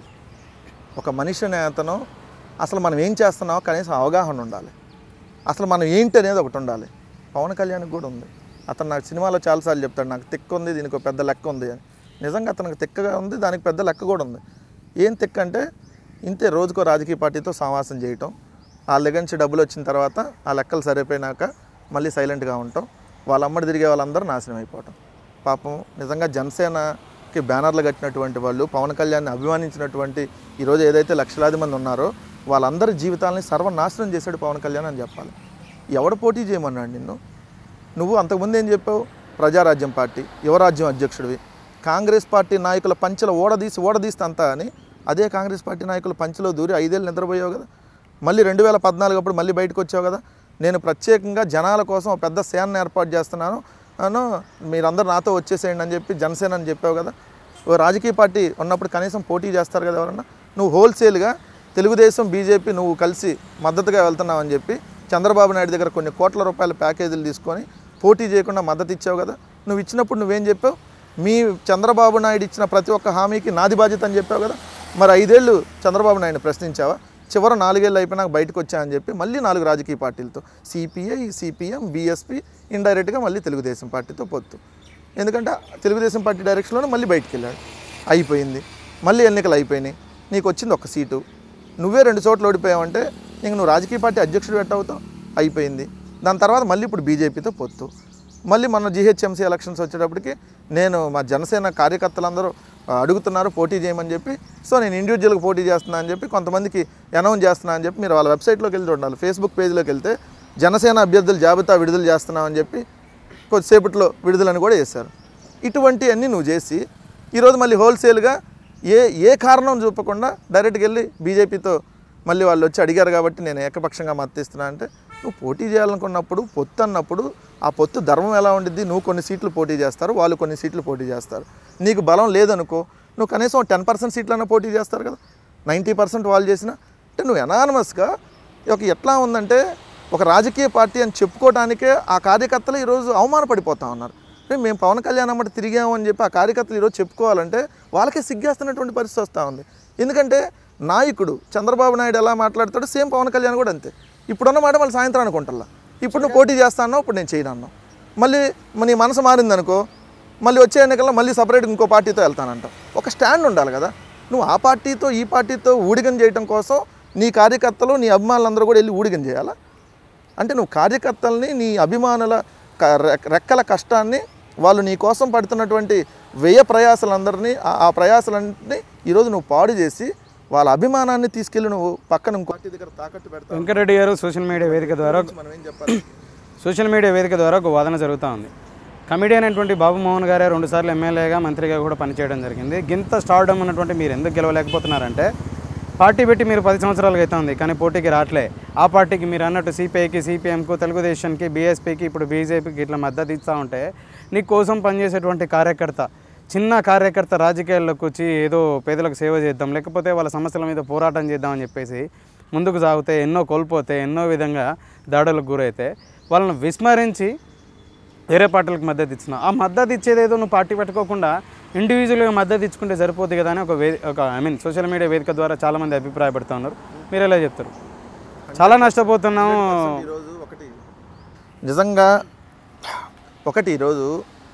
ఒక మనిషి అనే అతను అసలు మనం ఏం చేస్తున్నామో కనీసం అవగాహన ఉండాలి అసలు మనం ఏంటి అనేది ఒకటి ఉండాలి పవన్ కళ్యాణ్కి కూడా ఉంది అతను నాకు సినిమాలో చాలాసార్లు చెప్తాడు నాకు తిక్క ఉంది దీనికి ఒక పెద్ద లెక్క ఉంది అని నిజంగా అతనికి తిక్కగా ఉంది దానికి పెద్ద లెక్క కూడా ఉంది ఏం తిక్క అంటే ఇంతే రోజుకో రాజకీయ పార్టీతో సమావాసం చేయటం వాళ్ళ దగ్గర నుంచి డబ్బులు వచ్చిన తర్వాత ఆ లెక్కలు సరిపోయినాక మళ్ళీ సైలెంట్గా ఉండటం వాళ్ళ అమ్మడి తిరిగే వాళ్ళందరూ నాశనం అయిపోవటం పాపం నిజంగా జనసేనకి బ్యానర్లు కట్టినటువంటి వాళ్ళు పవన్ కళ్యాణ్ని అభిమానించినటువంటి ఈరోజు ఏదైతే లక్షలాది మంది ఉన్నారో వాళ్ళందరి జీవితాలని సర్వనాశనం చేశాడు పవన్ కళ్యాణ్ అని చెప్పాలి ఎవడు పోటీ చేయమన్నాడు నిన్ను నువ్వు అంతకుముందు ఏం చెప్పావు ప్రజారాజ్యం పార్టీ యువరాజ్యం అధ్యక్షుడివి కాంగ్రెస్ పార్టీ నాయకుల పంచెల ఓడదీసి ఓడదీస్తే అంతా అని అదే కాంగ్రెస్ పార్టీ నాయకుల పంచెలో దూరి ఐదేళ్ళు నిద్రపోయావు కదా మళ్ళీ రెండు వేల పద్నాలుగు అప్పుడు మళ్ళీ బయటకు వచ్చావు కదా నేను ప్రత్యేకంగా జనాల కోసం ఒక పెద్ద సేనను ఏర్పాటు చేస్తున్నాను అను మీరందరూ నాతో వచ్చేసేయండి అని చెప్పి జనసేన అని చెప్పావు కదా ఓ రాజకీయ పార్టీ ఉన్నప్పుడు కనీసం పోటీ చేస్తారు కదా ఎవరన్నా నువ్వు హోల్సేల్గా తెలుగుదేశం బీజేపీ నువ్వు కలిసి మద్దతుగా వెళ్తున్నావు అని చెప్పి చంద్రబాబు నాయుడు దగ్గర కొన్ని కోట్ల రూపాయల ప్యాకేజీలు తీసుకొని పోటీ చేయకుండా మద్దతు ఇచ్చావు కదా నువ్వు ఇచ్చినప్పుడు నువ్వేం చెప్పావు మీ చంద్రబాబు నాయుడు ఇచ్చిన ప్రతి ఒక్క హామీకి నాది బాధ్యత అని చెప్పావు కదా మరి ఐదేళ్ళు చంద్రబాబు నాయుడు ప్రశ్నించావా చివరి నాలుగేళ్ళు అయిపోయినాక బయటకు వచ్చా అని చెప్పి మళ్ళీ నాలుగు రాజకీయ పార్టీలతో సిపిఐ సిపిఎం బీఎస్పీ ఇండైరెక్ట్గా మళ్ళీ తెలుగుదేశం పార్టీతో పొత్తు ఎందుకంటే తెలుగుదేశం పార్టీ డైరెక్షన్లోనే మళ్ళీ బయటికి వెళ్ళాడు అయిపోయింది మళ్ళీ ఎన్నికలు అయిపోయినాయి నీకు వచ్చింది ఒక సీటు నువ్వే రెండు చోట్ల ఓడిపోయావంటే ఇంక నువ్వు రాజకీయ పార్టీ అధ్యక్షుడు పెట్టవుతావు అయిపోయింది దాని తర్వాత మళ్ళీ ఇప్పుడు బీజేపీతో పొత్తు మళ్ళీ మన జీహెచ్ఎంసీ ఎలక్షన్స్ వచ్చేటప్పటికి నేను మా జనసేన కార్యకర్తలందరూ ఆ, అడుగుతున్నారు పోటీ చేయమని చెప్పి సో నేను ఇండివిజువల్గా పోటీ చేస్తున్నా అని చెప్పి కొంతమందికి అనౌన్స్ చేస్తున్నా అని చెప్పి మీరు వాళ్ళ వెబ్సైట్లోకి వెళ్ళి ఉండాలి ఫేస్బుక్ పేజ్లోకి వెళ్తే జనసేన అభ్యర్థుల జాబితా విడుదల చేస్తున్నామని చెప్పి కొద్దిసేపట్లో విడుదలని కూడా చేశారు ఇటువంటివన్నీ నువ్వు చేసి ఈరోజు మళ్ళీ హోల్సేల్గా ఏ ఏ కారణం చూపకుండా డైరెక్ట్గా వెళ్ళి బీజేపీతో మళ్ళీ వాళ్ళు వచ్చి అడిగారు కాబట్టి నేను ఏకపక్షంగా మద్దతిస్తున్నా అంటే నువ్వు పోటీ చేయాలనుకున్నప్పుడు పొత్తు అన్నప్పుడు ఆ పొత్తు ధర్మం ఎలా ఉండిద్ది నువ్వు కొన్ని సీట్లు పోటీ చేస్తారు వాళ్ళు కొన్ని సీట్లు పోటీ చేస్తారు నీకు బలం లేదనుకో నువ్వు కనీసం టెన్ పర్సెంట్ సీట్లన్నా పోటీ చేస్తారు కదా నైంటీ పర్సెంట్ వాళ్ళు చేసిన అంటే నువ్వు ఎనానమస్గా ఒక ఎట్లా ఉందంటే ఒక రాజకీయ పార్టీ అని చెప్పుకోవడానికే ఆ కార్యకర్తలు ఈరోజు అవమానపడిపోతా ఉన్నారు అంటే మేము పవన్ కళ్యాణ్ అమ్మటి తిరిగాము అని చెప్పి ఆ కార్యకర్తలు ఈరోజు చెప్పుకోవాలంటే వాళ్ళకే సిగ్గేస్తున్నటువంటి పరిస్థితి వస్తూ ఉంది ఎందుకంటే నాయకుడు చంద్రబాబు నాయుడు ఎలా మాట్లాడతాడో సేమ్ పవన్ కళ్యాణ్ కూడా అంతే ఇప్పుడున్న మాట మళ్ళీ సాయంత్రం అనుకుంటా ఇప్పుడు నువ్వు పోటీ చేస్తానో ఇప్పుడు నేను చేయను అన్నావు మళ్ళీ నీ మనసు మారిందనుకో మళ్ళీ వచ్చే ఎన్నికల్లో మళ్ళీ సపరేట్ ఇంకో పార్టీతో వెళ్తానంట ఒక స్టాండ్ ఉండాలి కదా నువ్వు ఆ పార్టీతో ఈ పార్టీతో ఊడిగం చేయడం కోసం నీ కార్యకర్తలు నీ అభిమానులందరూ కూడా వెళ్ళి ఊడిగం చేయాలా అంటే నువ్వు కార్యకర్తల్ని నీ అభిమానుల క- రెక్- రెక్కల కష్టాన్ని వాళ్ళు నీ కోసం పడుతున్నటువంటి వ్యయ ప్రయాసాలందరినీ ఆ- ఆ ప్రయాసాలన్నింటినీ ఈరోజు నువ్వు పాడు చేసి వాళ్ళ అభిమానాన్ని తీసుకెళ్ళి నువ్వు పక్కన ఇంకో పార్టీ దగ్గర తాకట్టు పెడతావు వెంకరెడ్డి గారు సోషల్ మీడియా వేదిక ద్వారా మనం ఏం చెప్పాలి సోషల్ మీడియా వేదిక ద్వారా ఒక వాదన జరుగుతూ ఉంది కమిడియన్ అయినటువంటి బాబు మోహన్ గారే రెండుసార్లు ఎమ్మెల్యేగా మంత్రిగా కూడా పనిచేయడం జరిగింది గింత స్టార్డమ్ ఉన్నటువంటి మీరు ఎందుకు గెలవలేకపోతున్నారంటే పార్టీ పెట్టి మీరు పది సంవత్సరాలుగా అయితే ఉంది కానీ పోటీకి రావట్లే ఆ పార్టీకి మీరు అన్నట్టు సిపిఐకి సిపిఎంకు తెలుగుదేశానికి బీఎస్పీకి ఇప్పుడు బీజేపీకి ఇట్లా మద్దతు ఇస్తూ ఉంటే నీ కోసం పనిచేసేటువంటి కార్యకర్త చిన్న కార్యకర్త రాజకీయాల్లోకి వచ్చి ఏదో పేదలకు సేవ చేద్దాం లేకపోతే వాళ్ళ సమస్యల మీద పోరాటం చేద్దామని చెప్పేసి ముందుకు సాగితే ఎన్నో కోల్పోతే ఎన్నో విధంగా దాడులకు గురైతే వాళ్ళని విస్మరించి వేరే పార్టీలకు మద్దతు ఇచ్చిన ఆ మద్దతు ఇచ్చేది ఏదో నువ్వు పార్టీ పెట్టుకోకుండా ఇండివిజువల్గా మద్దతు ఇచ్చుకుంటే సరిపోతుంది కదా అని ఒక వే ఒక ఐ మీన్ సోషల్ మీడియా వేదిక ద్వారా చాలామంది అభిప్రాయపడుతూ ఉన్నారు మీరు ఎలా చెప్తారు చాలా నష్టపోతున్నాము ఈరోజు ఒకటి నిజంగా ఒకటి ఈరోజు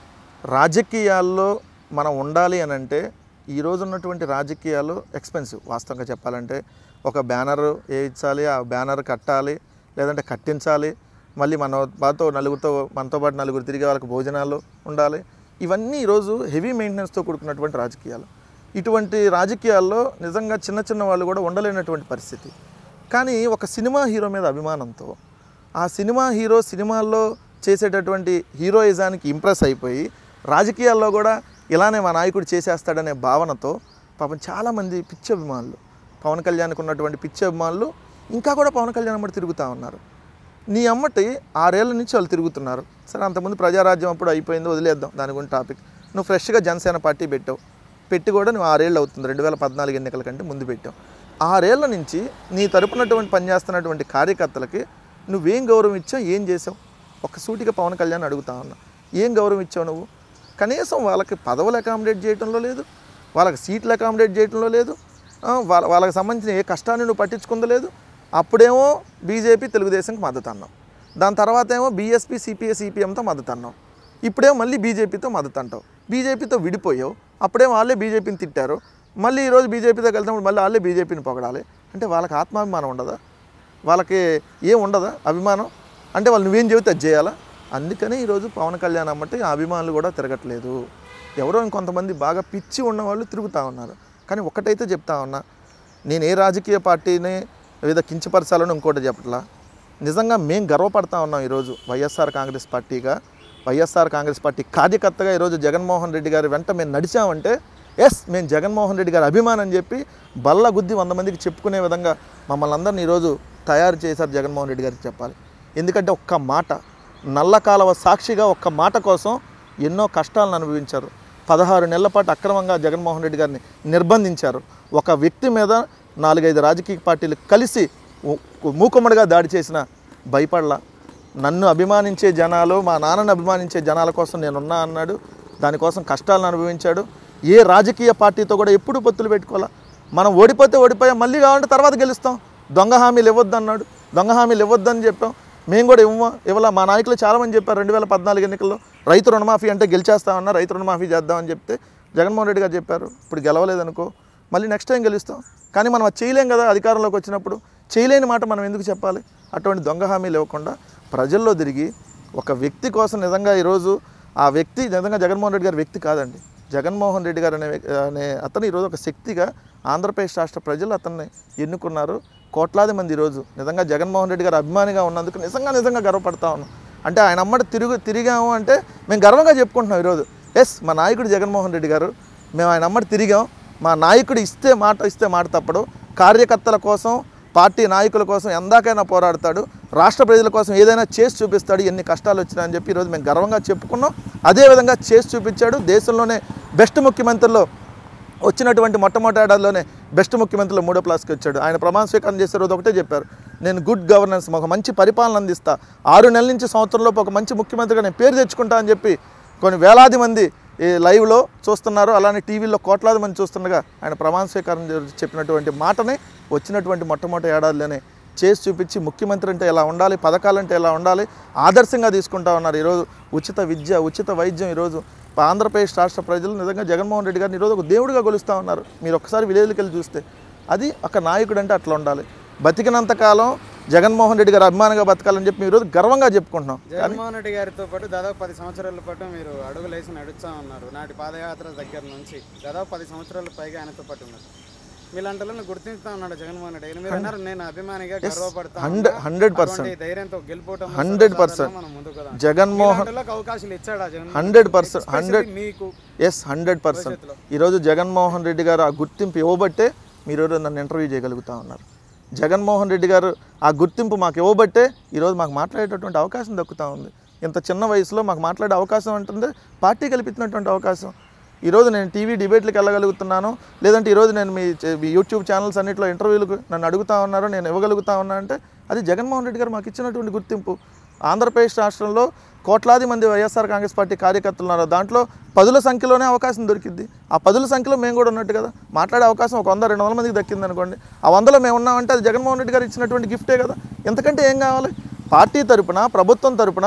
రాజకీయాల్లో మనం ఉండాలి అని అంటే ఈరోజు ఉన్నటువంటి రాజకీయాలు ఎక్స్పెన్సివ్ వాస్తవంగా చెప్పాలంటే ఒక బ్యానర్ వేయించాలి ఆ బ్యానర్ కట్టాలి లేదంటే కట్టించాలి మళ్ళీ మన పాతో నలుగురితో మనతో పాటు నలుగురు తిరిగే వాళ్ళకి భోజనాలు ఉండాలి ఇవన్నీ ఈరోజు హెవీ మెయింటెనెన్స్తో కూడుకున్నటువంటి రాజకీయాలు ఇటువంటి రాజకీయాల్లో నిజంగా చిన్న చిన్న వాళ్ళు కూడా ఉండలేనటువంటి పరిస్థితి కానీ ఒక సినిమా హీరో మీద అభిమానంతో ఆ సినిమా హీరో సినిమాల్లో చేసేటటువంటి హీరోయిజానికి ఇంప్రెస్ అయిపోయి రాజకీయాల్లో కూడా ఇలానే మా నాయకుడు చేసేస్తాడనే భావనతో పాపం చాలామంది పిచ్చి అభిమానులు పవన్ కళ్యాణ్కి ఉన్నటువంటి పిచ్చి అభిమానులు ఇంకా కూడా పవన్ కళ్యాణ్ అమ్మటి తిరుగుతూ ఉన్నారు నీ అమ్మటి ఆరేళ్ల నుంచి వాళ్ళు తిరుగుతున్నారు సరే అంతకుముందు ప్రజారాజ్యం అప్పుడు అయిపోయింది వదిలేద్దాం దాని గురించి టాపిక్ నువ్వు ఫ్రెష్గా జనసేన పార్టీ పెట్టావు పెట్టి కూడా నువ్వు ఆరేళ్ళు అవుతుంది రెండు వేల పద్నాలుగు ఎన్నికల కంటే ముందు పెట్టావు ఆరేళ్ల నుంచి నీ తరపునటువంటి పనిచేస్తున్నటువంటి కార్యకర్తలకి నువ్వేం గౌరవం ఇచ్చావు ఏం చేసావు ఒక సూటిగా పవన్ కళ్యాణ్ అడుగుతా ఉన్నా ఏం గౌరవం ఇచ్చావు నువ్వు కనీసం వాళ్ళకి పదవులు అకామిడేట్ చేయడంలో లేదు వాళ్ళకి సీట్లు అకామిడేట్ చేయడంలో లేదు ఆ, వాళ్ళ వాళ్ళకి సంబంధించిన ఏ కష్టాన్ని నువ్వు పట్టించుకుందో లేదు అప్పుడేమో బీజేపీ తెలుగుదేశంకి మద్దతు అన్నావు దాని తర్వాత ఏమో బీఎస్పీ సిపిఐ సిపిఎంతో మద్దతు అన్నావు ఇప్పుడేమో మళ్ళీ బీజేపీతో మద్దతు అంటావు బీజేపీతో విడిపోయావు అప్పుడేమో వాళ్ళే బీజేపీని తిట్టారు మళ్ళీ ఈరోజు బీజేపీతో కలిసినప్పుడు మళ్ళీ వాళ్ళే బీజేపీని పొగడాలి అంటే వాళ్ళకి ఆత్మాభిమానం ఉండదా వాళ్ళకి ఏం ఉండదా అభిమానం అంటే వాళ్ళు నువ్వేం చెబితే అది చేయాలా అందుకని ఈరోజు పవన్ కళ్యాణ్ అమ్మటి ఆ అభిమానులు కూడా తిరగట్లేదు ఎవరో ఇంకొంతమంది బాగా పిచ్చి ఉన్న వాళ్ళు తిరుగుతూ ఉన్నారు కానీ ఒకటైతే చెప్తా ఉన్నా నేను ఏ రాజకీయ పార్టీని వివిధ కించపరచాలని ఇంకోటి చెప్పట్లా నిజంగా మేము గర్వపడతా ఉన్నాం ఈరోజు వైఎస్ఆర్ కాంగ్రెస్ పార్టీగా వైఎస్ఆర్ కాంగ్రెస్ పార్టీ కార్యకర్తగా ఈరోజు జగన్మోహన్ రెడ్డి గారి వెంట మేము నడిచామంటే ఎస్ మేము జగన్మోహన్ రెడ్డి గారి అభిమానం అని చెప్పి బల్ల గుద్ది వంద మందికి చెప్పుకునే విధంగా మమ్మల్ని అందరినీ ఈరోజు తయారు చేశారు జగన్మోహన్ రెడ్డి గారికి చెప్పాలి ఎందుకంటే ఒక్క మాట నల్ల కాలవ సాక్షిగా ఒక్క మాట కోసం ఎన్నో కష్టాలను అనుభవించారు పదహారు నెలల పాటు అక్రమంగా జగన్మోహన్ రెడ్డి గారిని నిర్బంధించారు ఒక వ్యక్తి మీద నాలుగైదు రాజకీయ పార్టీలు కలిసి ఊ- మూకుమ్మడిగా దాడి చేసిన భయపడలా నన్ను అభిమానించే జనాలు మా నాన్నని అభిమానించే జనాల కోసం నేనున్నా అన్నాడు దానికోసం కష్టాలను అనుభవించాడు ఏ రాజకీయ పార్టీతో కూడా ఎప్పుడు పొత్తులు పెట్టుకోవాలా మనం ఓడిపోతే ఓడిపోయాం మళ్ళీ కావాలంటే తర్వాత గెలుస్తాం దొంగ హామీలు ఇవ్వద్దు అన్నాడు దొంగ హామీలు ఇవ్వద్దని చెప్పాం మేము కూడా ఇవ్వ ఇవ్వాల మా నాయకులు చాలామంది చెప్పారు రెండు వేల పద్నాలుగు ఎన్నికల్లో రైతు రుణమాఫీ అంటే గెలిచేస్తామన్నా రైతు రుణమాఫీ చేద్దామని చెప్తే జగన్మోహన్ రెడ్డి గారు చెప్పారు ఇప్పుడు గెలవలేదనుకో మళ్ళీ నెక్స్ట్ టైం గెలుస్తాం కానీ మనం అది చేయలేం కదా అధికారంలోకి వచ్చినప్పుడు చేయలేని మాట మనం ఎందుకు చెప్పాలి అటువంటి దొంగ హామీలు ఇవ్వకుండా ప్రజల్లో తిరిగి ఒక వ్యక్తి కోసం నిజంగా ఈరోజు ఆ వ్యక్తి నిజంగా జగన్మోహన్ రెడ్డి గారి వ్యక్తి కాదండి జగన్మోహన్ రెడ్డి గారు అనే వ్యక్- అనే అతను ఈరోజు ఒక శక్తిగా ఆంధ్రప్రదేశ్ రాష్ట్ర ప్రజలు అతన్ని ఎన్నుకున్నారు కోట్లాది మంది ఈరోజు నిజంగా జగన్మోహన్ రెడ్డి గారు అభిమానిగా ఉన్నందుకు నిజంగా నిజంగా గర్వపడతా ఉన్నాం అంటే ఆయన అమ్మటి తిరుగు తిరిగాము అంటే మేము గర్వంగా చెప్పుకుంటున్నాం ఈరోజు ఎస్ మా నాయకుడు జగన్మోహన్ రెడ్డి గారు మేము ఆయన అమ్మటి తిరిగాం మా నాయకుడు ఇస్తే మాట ఇస్తే మాట తప్పడు కార్యకర్తల కోసం పార్టీ నాయకుల కోసం ఎందాకైనా పోరాడతాడు రాష్ట్ర ప్రజల కోసం ఏదైనా చేసి చూపిస్తాడు ఎన్ని కష్టాలు వచ్చినా అని చెప్పి ఈరోజు మేము గర్వంగా చెప్పుకున్నాం అదేవిధంగా చేసి చూపించాడు దేశంలోనే బెస్ట్ ముఖ్యమంత్రుల్లో వచ్చినటువంటి మొట్టమొదటి ఏడాదిలోనే బెస్ట్ ముఖ్యమంత్రిలో మూడో ప్లాస్కి వచ్చాడు ఆయన ప్రమాణ స్వీకారం చేసే రోజు ఒకటే చెప్పారు నేను గుడ్ గవర్నెన్స్ ఒక మంచి పరిపాలన అందిస్తా ఆరు నెలల నుంచి సంవత్సరంలోపు ఒక మంచి ముఖ్యమంత్రిగా నేను పేరు తెచ్చుకుంటా అని చెప్పి కొన్ని వేలాది మంది ఈ లైవ్లో చూస్తున్నారు అలానే టీవీలో కోట్లాది మంది చూస్తుండగా ఆయన ప్రమాణ స్వీకారం చేసి చెప్పినటువంటి మాటని వచ్చినటువంటి మొట్టమొదటి ఏడాదిలోనే చేసి చూపించి ముఖ్యమంత్రి అంటే ఎలా ఉండాలి పథకాలంటే ఎలా ఉండాలి ఆదర్శంగా తీసుకుంటా ఉన్నారు ఈరోజు ఉచిత విద్య ఉచిత వైద్యం ఈరోజు ఆంధ్రప్రదేశ్ రాష్ట్ర ప్రజలు నిజంగా జగన్మోహన్ రెడ్డి గారిని ఈరోజు ఒక దేవుడిగా కొలుస్తూ ఉన్నారు మీరు ఒకసారి విలేజ్కి వెళ్ళి చూస్తే అది ఒక నాయకుడు అంటే అట్లా ఉండాలి బతికినంత కాలం జగన్మోహన్ రెడ్డి గారు అభిమానంగా బతకాలని చెప్పి మేము ఈరోజు గర్వంగా చెప్పుకుంటున్నాం జగన్మోహన్ రెడ్డి గారితో పాటు దాదాపు పది సంవత్సరాల పాటు మీరు అడుగులేసి నడుస్తూ ఉన్నారు నాటి పాదయాత్ర దగ్గర నుంచి దాదాపు పది సంవత్సరాల పైగా ఆయనతో పాటు ఉన్నారు మీలాంటి గుర్తిస్తా ఉన్నాడు జగన్మోహన్ రెడ్డి గారు మీరు అన్నారు నేను అభిమానిగా గర్వపడతా హండ్రెడ్ హండ్రెడ్ పర్సెంట్ అటువంటి ధైర్యంతో గెలుపోవటం 100% మనం ముందుకు కదా జగన్మోహన్ మీలాంటి అవకాశాలు ఇచ్చాడా జగన్ హండ్రెడ్ పర్సెంట్ హండ్రెడ్ మీకు ఎస్ హండ్రెడ్ పర్సెంట్ ఈరోజు జగన్మోహన్ రెడ్డి గారు ఆ గుర్తింపు ఇవ్వబట్టే మీరు ఈరోజు నన్ను ఇంటర్వ్యూ చేయగలుగుతా ఉన్నారు జగన్మోహన్ రెడ్డి గారు ఆ గుర్తింపు మాకు ఇవ్వబట్టే ఈరోజు మాకు మాట్లాడేటటువంటి అవకాశం దక్కుతూ ఉంది ఇంత చిన్న వయసులో మాకు మాట్లాడే అవకాశం ఉంటుంది పార్టీ కల్పించినటువంటి అవకాశం ఈరోజు నేను టీవీ డిబేట్లకు వెళ్ళగలుగుతున్నాను లేదంటే ఈరోజు నేను మీ చే- మీ యూట్యూబ్ ఛానల్స్ అన్నింటిలో ఇంటర్వ్యూలకు నన్ను అడుగుతా ఉన్నారు నేను ఇవ్వగలుగుతా ఉన్నా అంటే అది జగన్మోహన్ రెడ్డి గారు మాకు ఇచ్చినటువంటి గుర్తింపు ఆంధ్రప్రదేశ్ రాష్ట్రంలో కోట్లాది మంది వైఎస్ఆర్ కాంగ్రెస్ పార్టీ కార్యకర్తలు ఉన్నారు దాంట్లో పదుల సంఖ్యలోనే అవకాశం దొరికింది ఆ పదుల సంఖ్యలో మేము కూడా ఉన్నట్టు కదా మాట్లాడే అవకాశం ఒక వంద రెండు వందల మందికి దక్కింది అనుకోండి ఆ వందలో మేము ఉన్నామంటే అది జగన్మోహన్ రెడ్డి గారు ఇచ్చినటువంటి గిఫ్టే కదా ఎంతకంటే ఏం కావాలి పార్టీ తరపున ప్రభుత్వం తరపున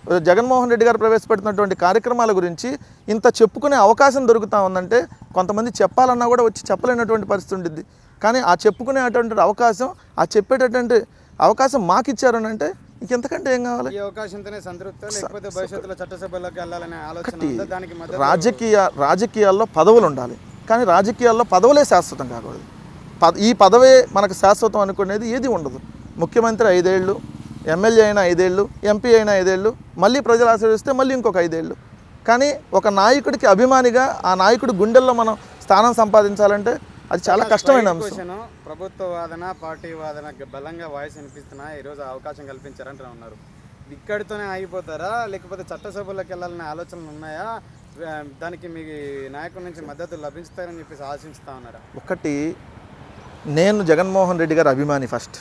జగన్మోహన్ రెడ్డి గారు ప్రవేశపెడుతున్నటువంటి కార్యక్రమాల గురించి ఇంత చెప్పుకునే అవకాశం దొరుకుతా ఉందంటే కొంతమంది చెప్పాలన్నా కూడా వచ్చి చెప్పలేనటువంటి పరిస్థితి ఉంటుంది కానీ ఆ చెప్పుకునేటువంటి అవకాశం ఆ చెప్పేటటువంటి అవకాశం మాకు ఇచ్చారు అంటే ఇంకెంతకంటే ఏం కావాలి ఈ అవకాశంతోనే సంతృప్తి లేకపోతే భవిష్యత్తులో చట్టసభల్లోకి వెళ్ళాలనే ఆలోచన ఉందా దానికి మద్దతు రాజకీయ రాజకీయాల్లో పదవులు ఉండాలి కానీ రాజకీయాల్లో పదవులే శాశ్వతం కాకూడదు పద ఈ పదవే మనకు శాశ్వతం అనుకునేది ఏది ఉండదు ముఖ్యమంత్రి ఐదేళ్ళు ఎమ్మెల్యే అయినా ఐదేళ్ళు ఎంపీ అయినా ఐదేళ్ళు మళ్ళీ ప్రజలు ఆశీర్వదిస్తే మళ్ళీ ఇంకొక ఐదేళ్ళు కానీ ఒక నాయకుడికి అభిమానిగా ఆ నాయకుడి గుండెల్లో మనం స్థానం సంపాదించాలంటే అది చాలా కష్టమైన అంశం క్వశ్చన్ ప్రభుత్వ వాదన పార్టీ వాదన బలంగా వాయిస్ వినిపిస్తున్నా ఈరోజు అవకాశం కల్పించారంటే ఉన్నారు ఇక్కడితోనే ఆగిపోతారా లేకపోతే చట్టసభల్లోకి వెళ్ళాలనే ఆలోచనలు ఉన్నాయా ఆ, దానికి మీ నాయకుడి నుంచి మద్దతు లభిస్తారని చెప్పేసి ఆశిస్తా ఉన్నారా ఒకటి నేను జగన్మోహన్ రెడ్డి గారి అభిమాని ఫస్ట్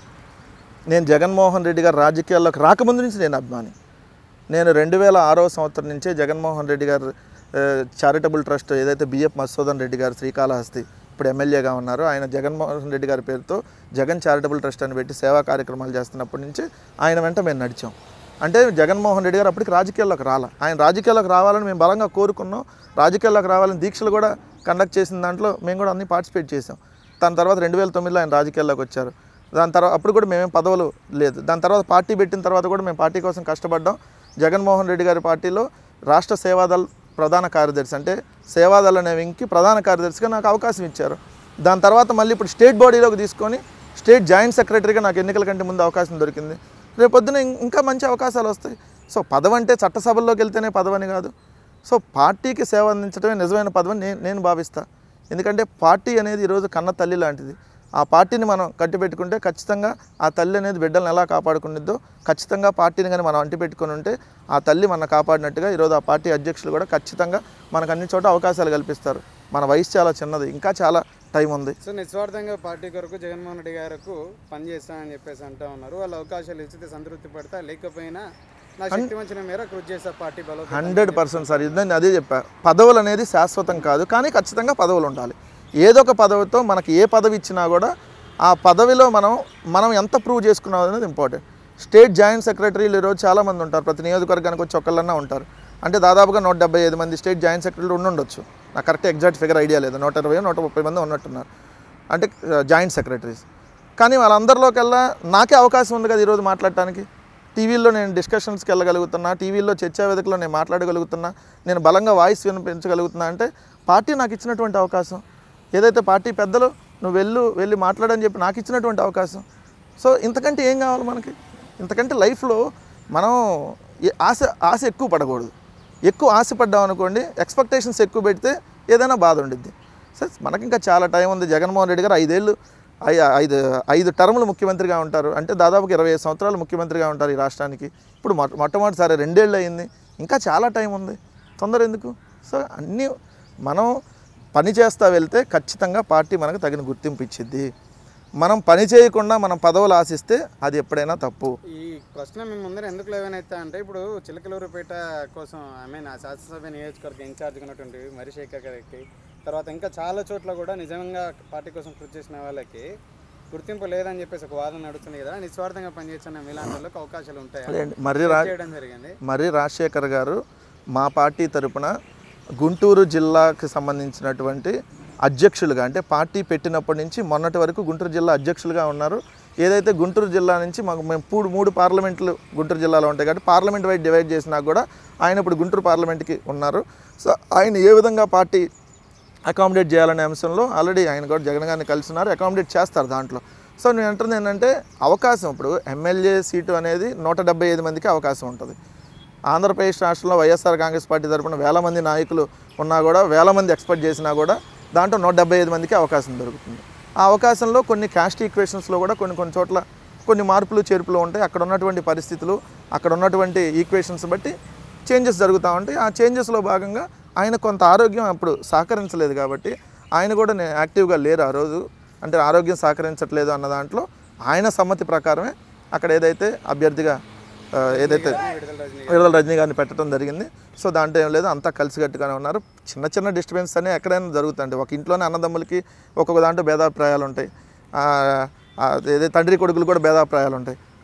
నేను జగన్మోహన్ రెడ్డి గారు రాజకీయాల్లోకి రాకముందు నుంచి నేను అభిమాని నేను రెండు వేల ఆరో సంవత్సరం నుంచే జగన్మోహన్ రెడ్డి గారు ఆ, చారిటబుల్ ట్రస్ట్ ఏదైతే బిఎఫ్ మధుసూదన్ రెడ్డి గారు శ్రీకాళహస్తి ఇప్పుడు ఎమ్మెల్యేగా ఉన్నారు ఆయన జగన్మోహన్ రెడ్డి గారి పేరుతో జగన్ చారిటబుల్ ట్రస్ట్ అని పెట్టి సేవా కార్యక్రమాలు చేస్తున్నప్పటి నుంచి ఆయన వెంట మేము నడిచాం అంటే జగన్మోహన్ రెడ్డి గారు అప్పటికి రాజకీయాల్లోకి రాల ఆయన రాజకీయాల్లోకి రావాలని మేము బలంగా కోరుకున్నాం రాజకీయాల్లోకి రావాలని దీక్షలు కూడా కండక్ట్ చేసిన దాంట్లో మేము కూడా అన్ని పార్టిసిపేట్ చేసాం దాని తర్వాత రెండు వేల తొమ్మిదిలో ఆయన రాజకీయాల్లోకి వచ్చారు దాని తర్వాత అప్పుడు కూడా మేమేం పదవులు లేదు దాని తర్వాత పార్టీ పెట్టిన తర్వాత కూడా మేము పార్టీ కోసం కష్టపడ్డాం జగన్మోహన్ రెడ్డి గారి పార్టీలో రాష్ట్ర సేవాదల్ ప్రధాన కార్యదర్శి అంటే సేవాదల్ అనే వింగ్కి ప్రధాన కార్యదర్శిగా నాకు అవకాశం ఇచ్చారు దాని తర్వాత మళ్ళీ ఇప్పుడు స్టేట్ బాడీలోకి తీసుకొని స్టేట్ జాయింట్ సెక్రటరీగా నాకు ఎన్నికల కంటే ముందు అవకాశం దొరికింది రేపొద్దున ఇం- ఇంకా మంచి అవకాశాలు వస్తాయి సో పదవి అంటే చట్టసభల్లోకి వెళ్తేనే పదవని కాదు సో పార్టీకి సేవ అందించడమే నిజమైన పదవని నేను నేను భావిస్తా ఎందుకంటే పార్టీ అనేది ఈరోజు కన్న తల్లి లాంటిది ఆ పార్టీని మనం కట్టిపెట్టుకుంటే ఖచ్చితంగా ఆ తల్లి అనేది బిడ్డలను ఎలా కాపాడుకునిద్దో ఖచ్చితంగా పార్టీని కానీ మనం అంటిపెట్టుకుని ఉంటే ఆ తల్లి మన కాపాడినట్టుగా ఈరోజు ఆ పార్టీ అధ్యక్షులు కూడా ఖచ్చితంగా మనకు అన్ని చోట అవకాశాలు కల్పిస్తారు మన వయసు చాలా చిన్నది ఇంకా చాలా టైం ఉంది సో నిస్వార్థంగా పార్టీ కొరకు జగన్మోహన్ రెడ్డి గారికి పని చేస్తానని చెప్పేసి అంటూ ఉన్నారు వాళ్ళ అవకాశాలు ఇచ్చితే సంతృప్తి పడతా లేకపోయినా నా శక్తి వంచిన మేర కృషి చేస్తా పార్టీ బలో హండ్రెడ్ పర్సెంట్ సార్ ఇదని అదే చెప్పా పదవులు అనేది శాశ్వతం కాదు కానీ ఖచ్చితంగా పదవులు ఉండాలి ఏదో ఒక పదవితో మనకి ఏ పదవి ఇచ్చినా కూడా ఆ పదవిలో మనం మనం ఎంత ప్రూవ్ చేసుకున్నాం అనేది ఇంపార్టెంట్ స్టేట్ జాయింట్ సెక్రటరీలు ఈరోజు చాలామంది ఉంటారు ప్రతి నియోజకవర్గానికి వచ్చి ఒక్కళ్ళన్నా ఉంటారు అంటే దాదాపుగా నూట డెబ్బై ఐదు మంది స్టేట్ జాయింట్ సెక్రటరీలు ఉండుండొచ్చు నాకు కరెక్ట్ ఎగ్జాక్ట్ ఫిగర్ ఐడియా లేదు నూట ఇరవై నూట ముప్పై మంది ఉన్నట్టున్నారు అంటే జాయింట్ సెక్రటరీస్ కానీ వాళ్ళందరిలోకెల్లా నాకే అవకాశం ఉంది కదా ఈరోజు మాట్లాడటానికి టీవీల్లో నేను డిస్కషన్స్కి వెళ్ళగలుగుతున్నా టీవీల్లో చర్చా వేదికలో నేను మాట్లాడగలుగుతున్నా నేను బలంగా వాయిస్ వినిపించగలుగుతున్నా అంటే పార్టీ నాకు ఇచ్చినటువంటి అవకాశం ఏదైతే పార్టీ పెద్దలు నువ్వు వెళ్ళు వెళ్ళి మాట్లాడని చెప్పి నాకు ఇచ్చినటువంటి అవకాశం సో ఇంతకంటే ఏం కావాలి మనకి ఇంతకంటే లైఫ్లో మనం ఏ- ఆశ ఆశ ఎక్కువ పడకూడదు ఎక్కువ ఆశపడ్డాం అనుకోండి ఎక్స్పెక్టేషన్స్ ఎక్కువ పెడితే ఏదైనా బాధ ఉండిద్ది సరే మనకి ఇంకా చాలా టైం ఉంది జగన్మోహన్ రెడ్డి గారు ఐదేళ్ళు ఐ- ఐదు ఐదు టర్ములు ముఖ్యమంత్రిగా ఉంటారు అంటే దాదాపుగా ఇరవై ఐదు సంవత్సరాలు ముఖ్యమంత్రిగా ఉంటారు ఈ రాష్ట్రానికి ఇప్పుడు మొట్ట మొట్టమొదటిసారి రెండేళ్ళు అయింది ఇంకా చాలా టైం ఉంది తొందర ఎందుకు సో అన్నీ మనం పని చేస్తా వెళ్తే ఖచ్చితంగా పార్టీ మనకు తగిన గుర్తింపు ఇచ్చిద్ది మనం పని చేయకుండా మనం పదవులు ఆశిస్తే అది ఎప్పుడైనా తప్పు ఈ ప్రశ్న మేము ముందర ఎందుకు లేవనైతే అంటే ఇప్పుడు చిలకలూరుపేట కోసం ఐ మీన్ ఆ శాసనసభ నియోజకవర్గ ఇన్ఛార్జ్ ఉన్నటువంటి మరిశేఖర్ గారికి తర్వాత ఇంకా చాలా చోట్ల కూడా నిజంగా పార్టీ కోసం కృషి చేసిన వాళ్ళకి గుర్తింపు లేదని చెప్పేసి ఒక వాదన నడుస్తుంది కదా నిస్వార్థంగా పనిచేస్తున్న మీలాంటి వాళ్ళకి అవకాశాలు ఉంటాయి అదేంటి, మర్రి రా చేయడం జరిగింది మర్రి రాజశేఖర్ గారు మా పార్టీ తరపున గుంటూరు జిల్లాకి సంబంధించినటువంటి అధ్యక్షులుగా అంటే పార్టీ పెట్టినప్పటి నుంచి మొన్నటి వరకు గుంటూరు జిల్లా అధ్యక్షులుగా ఉన్నారు ఏదైతే గుంటూరు జిల్లా నుంచి మాకు మేము మూడు మూడు పార్లమెంట్లు గుంటూరు జిల్లాలో ఉంటాయి కాబట్టి పార్లమెంట్ వైడ్ డివైడ్ చేసినా కూడా ఆయన ఇప్పుడు గుంటూరు పార్లమెంట్కి ఉన్నారు సో ఆయన ఏ విధంగా పార్టీ అకామిడేట్ చేయాలనే అంశంలో ఆల్రెడీ ఆయన కూడా జగన్ గారిని కలిసి ఉన్నారు అకామిడేట్ చేస్తారు దాంట్లో సో నేను అంటుంది ఏంటంటే అవకాశం ఇప్పుడు ఎమ్మెల్యే సీటు అనేది నూట డెబ్బై ఐదు మందికి అవకాశం ఉంటుంది ఆంధ్రప్రదేశ్ రాష్ట్రంలో వైఎస్ఆర్ కాంగ్రెస్ పార్టీ తరపున వేల మంది నాయకులు ఉన్నా కూడా వేల మంది ఎక్స్పెక్ట్ చేసినా కూడా దాంట్లో నూట డెబ్బై ఐదు మందికి అవకాశం దొరుకుతుంది ఆ అవకాశంలో కొన్ని క్యాస్ట్ ఈక్వేషన్స్లో కూడా కొన్ని కొన్ని చోట్ల కొన్ని మార్పులు చేర్పులు ఉంటాయి అక్కడ ఉన్నటువంటి పరిస్థితులు అక్కడ ఉన్నటువంటి ఈక్వేషన్స్ బట్టి చేంజెస్ జరుగుతూ ఉంటాయి ఆ చేంజెస్లో భాగంగా ఆయన కొంత ఆరోగ్యం అప్పుడు సహకరించలేదు కాబట్టి ఆయన కూడా నేను యాక్టివ్గా లేరు ఆ రోజు అంటే ఆరోగ్యం సహకరించట్లేదు అన్న దాంట్లో ఆయన సమ్మతి ప్రకారమే అక్కడ ఏదైతే అభ్యర్థిగా ఆ, ఏదైతే విడుదల రజనీ విడుదల రజనీ గారిని పెట్టడం జరిగింది సో దాంట్లో ఏం లేదు అంతా కలిసికట్టుగానే ఉన్నారు చిన్న చిన్న డిస్టర్బెన్స్ అనే ఎక్కడైనా జరుగుతాయండి ఒక ఇంట్లోనే అన్నదమ్ములకి ఒక్కొక్క దాంట్లో భేదాభిప్రాయాలు ఉంటాయి ఆ, ఆ, ఏదైతే తండ్రి కొడుకులు కూడా భేదాభిప్రాయాలు ఉంటాయి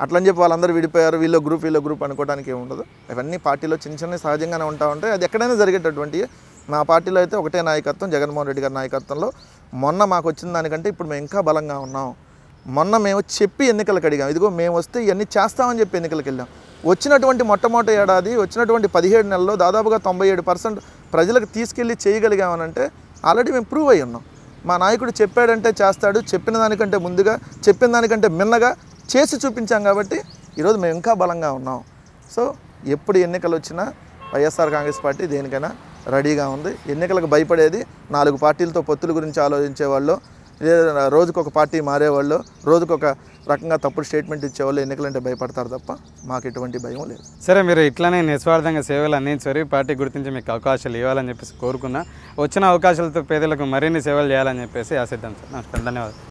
అట్లని చెప్పి వాళ్ళందరూ విడిపోయారు వీళ్ళో గ్రూప్ వీళ్ళో గ్రూప్ అనుకోవడానికి ఏమి ఉండదు ఇవన్నీ పార్టీలో చిన్న చిన్న సహజంగానే ఉంటా ఉంటాయి అది ఎక్కడైనా జరిగేటటువంటి మా పార్టీలో అయితే ఒకటే నాయకత్వం జగన్మోహన్ రెడ్డి గారి నాయకత్వంలో మొన్న మాకు వచ్చిన దానికంటే ఇప్పుడు మేము ఇంకా బలంగా ఉన్నాం మొన్న మేము చెప్పి ఎన్నికలకు అడిగాం ఇదిగో మేము వస్తే ఇవన్నీ చేస్తామని చెప్పి ఎన్నికలకు వెళ్ళాం వచ్చినటువంటి మొట్టమొదటి ఏడాది వచ్చినటువంటి పదిహేడు నెలల్లో దాదాపుగా తొంభై ఏడు పర్సెంట్ ప్రజలకు తీసుకెళ్ళి చేయగలిగామనంటే ఆల్రెడీ మేము ప్రూవ్ అయ్యి ఉన్నాం మా నాయకుడు చెప్పాడంటే చేస్తాడు చెప్పిన దానికంటే ముందుగా చెప్పిన దానికంటే మిన్నగా చేసి చూపించాం కాబట్టి ఈరోజు మేము ఇంకా బలంగా ఉన్నాం సో ఎప్పుడు ఎన్నికలు వచ్చినా వైఎస్ఆర్ కాంగ్రెస్ పార్టీ దేనికైనా రెడీగా ఉంది ఎన్నికలకు భయపడేది నాలుగు పార్టీలతో పొత్తుల గురించి ఆలోచించే వాళ్ళు లేదా రోజుకు ఒక పార్టీ మారేవాళ్ళు రోజుకు ఒక రకంగా తప్పుడు స్టేట్మెంట్ ఇచ్చేవాళ్ళు ఎన్నికలంటే భయపడతారు తప్ప మాకు ఎటువంటి భయం లేదు సరే మీరు ఇట్లానే నిస్వార్థంగా సేవలు అందించారు పార్టీ గుర్తించి మీకు అవకాశాలు ఇవ్వాలని చెప్పేసి కోరుకున్నా వచ్చిన అవకాశాలతో పేదలకు మరిన్ని సేవలు చేయాలని చెప్పేసి ఆశిద్దాం సార్ నమస్కారం ధన్యవాదాలు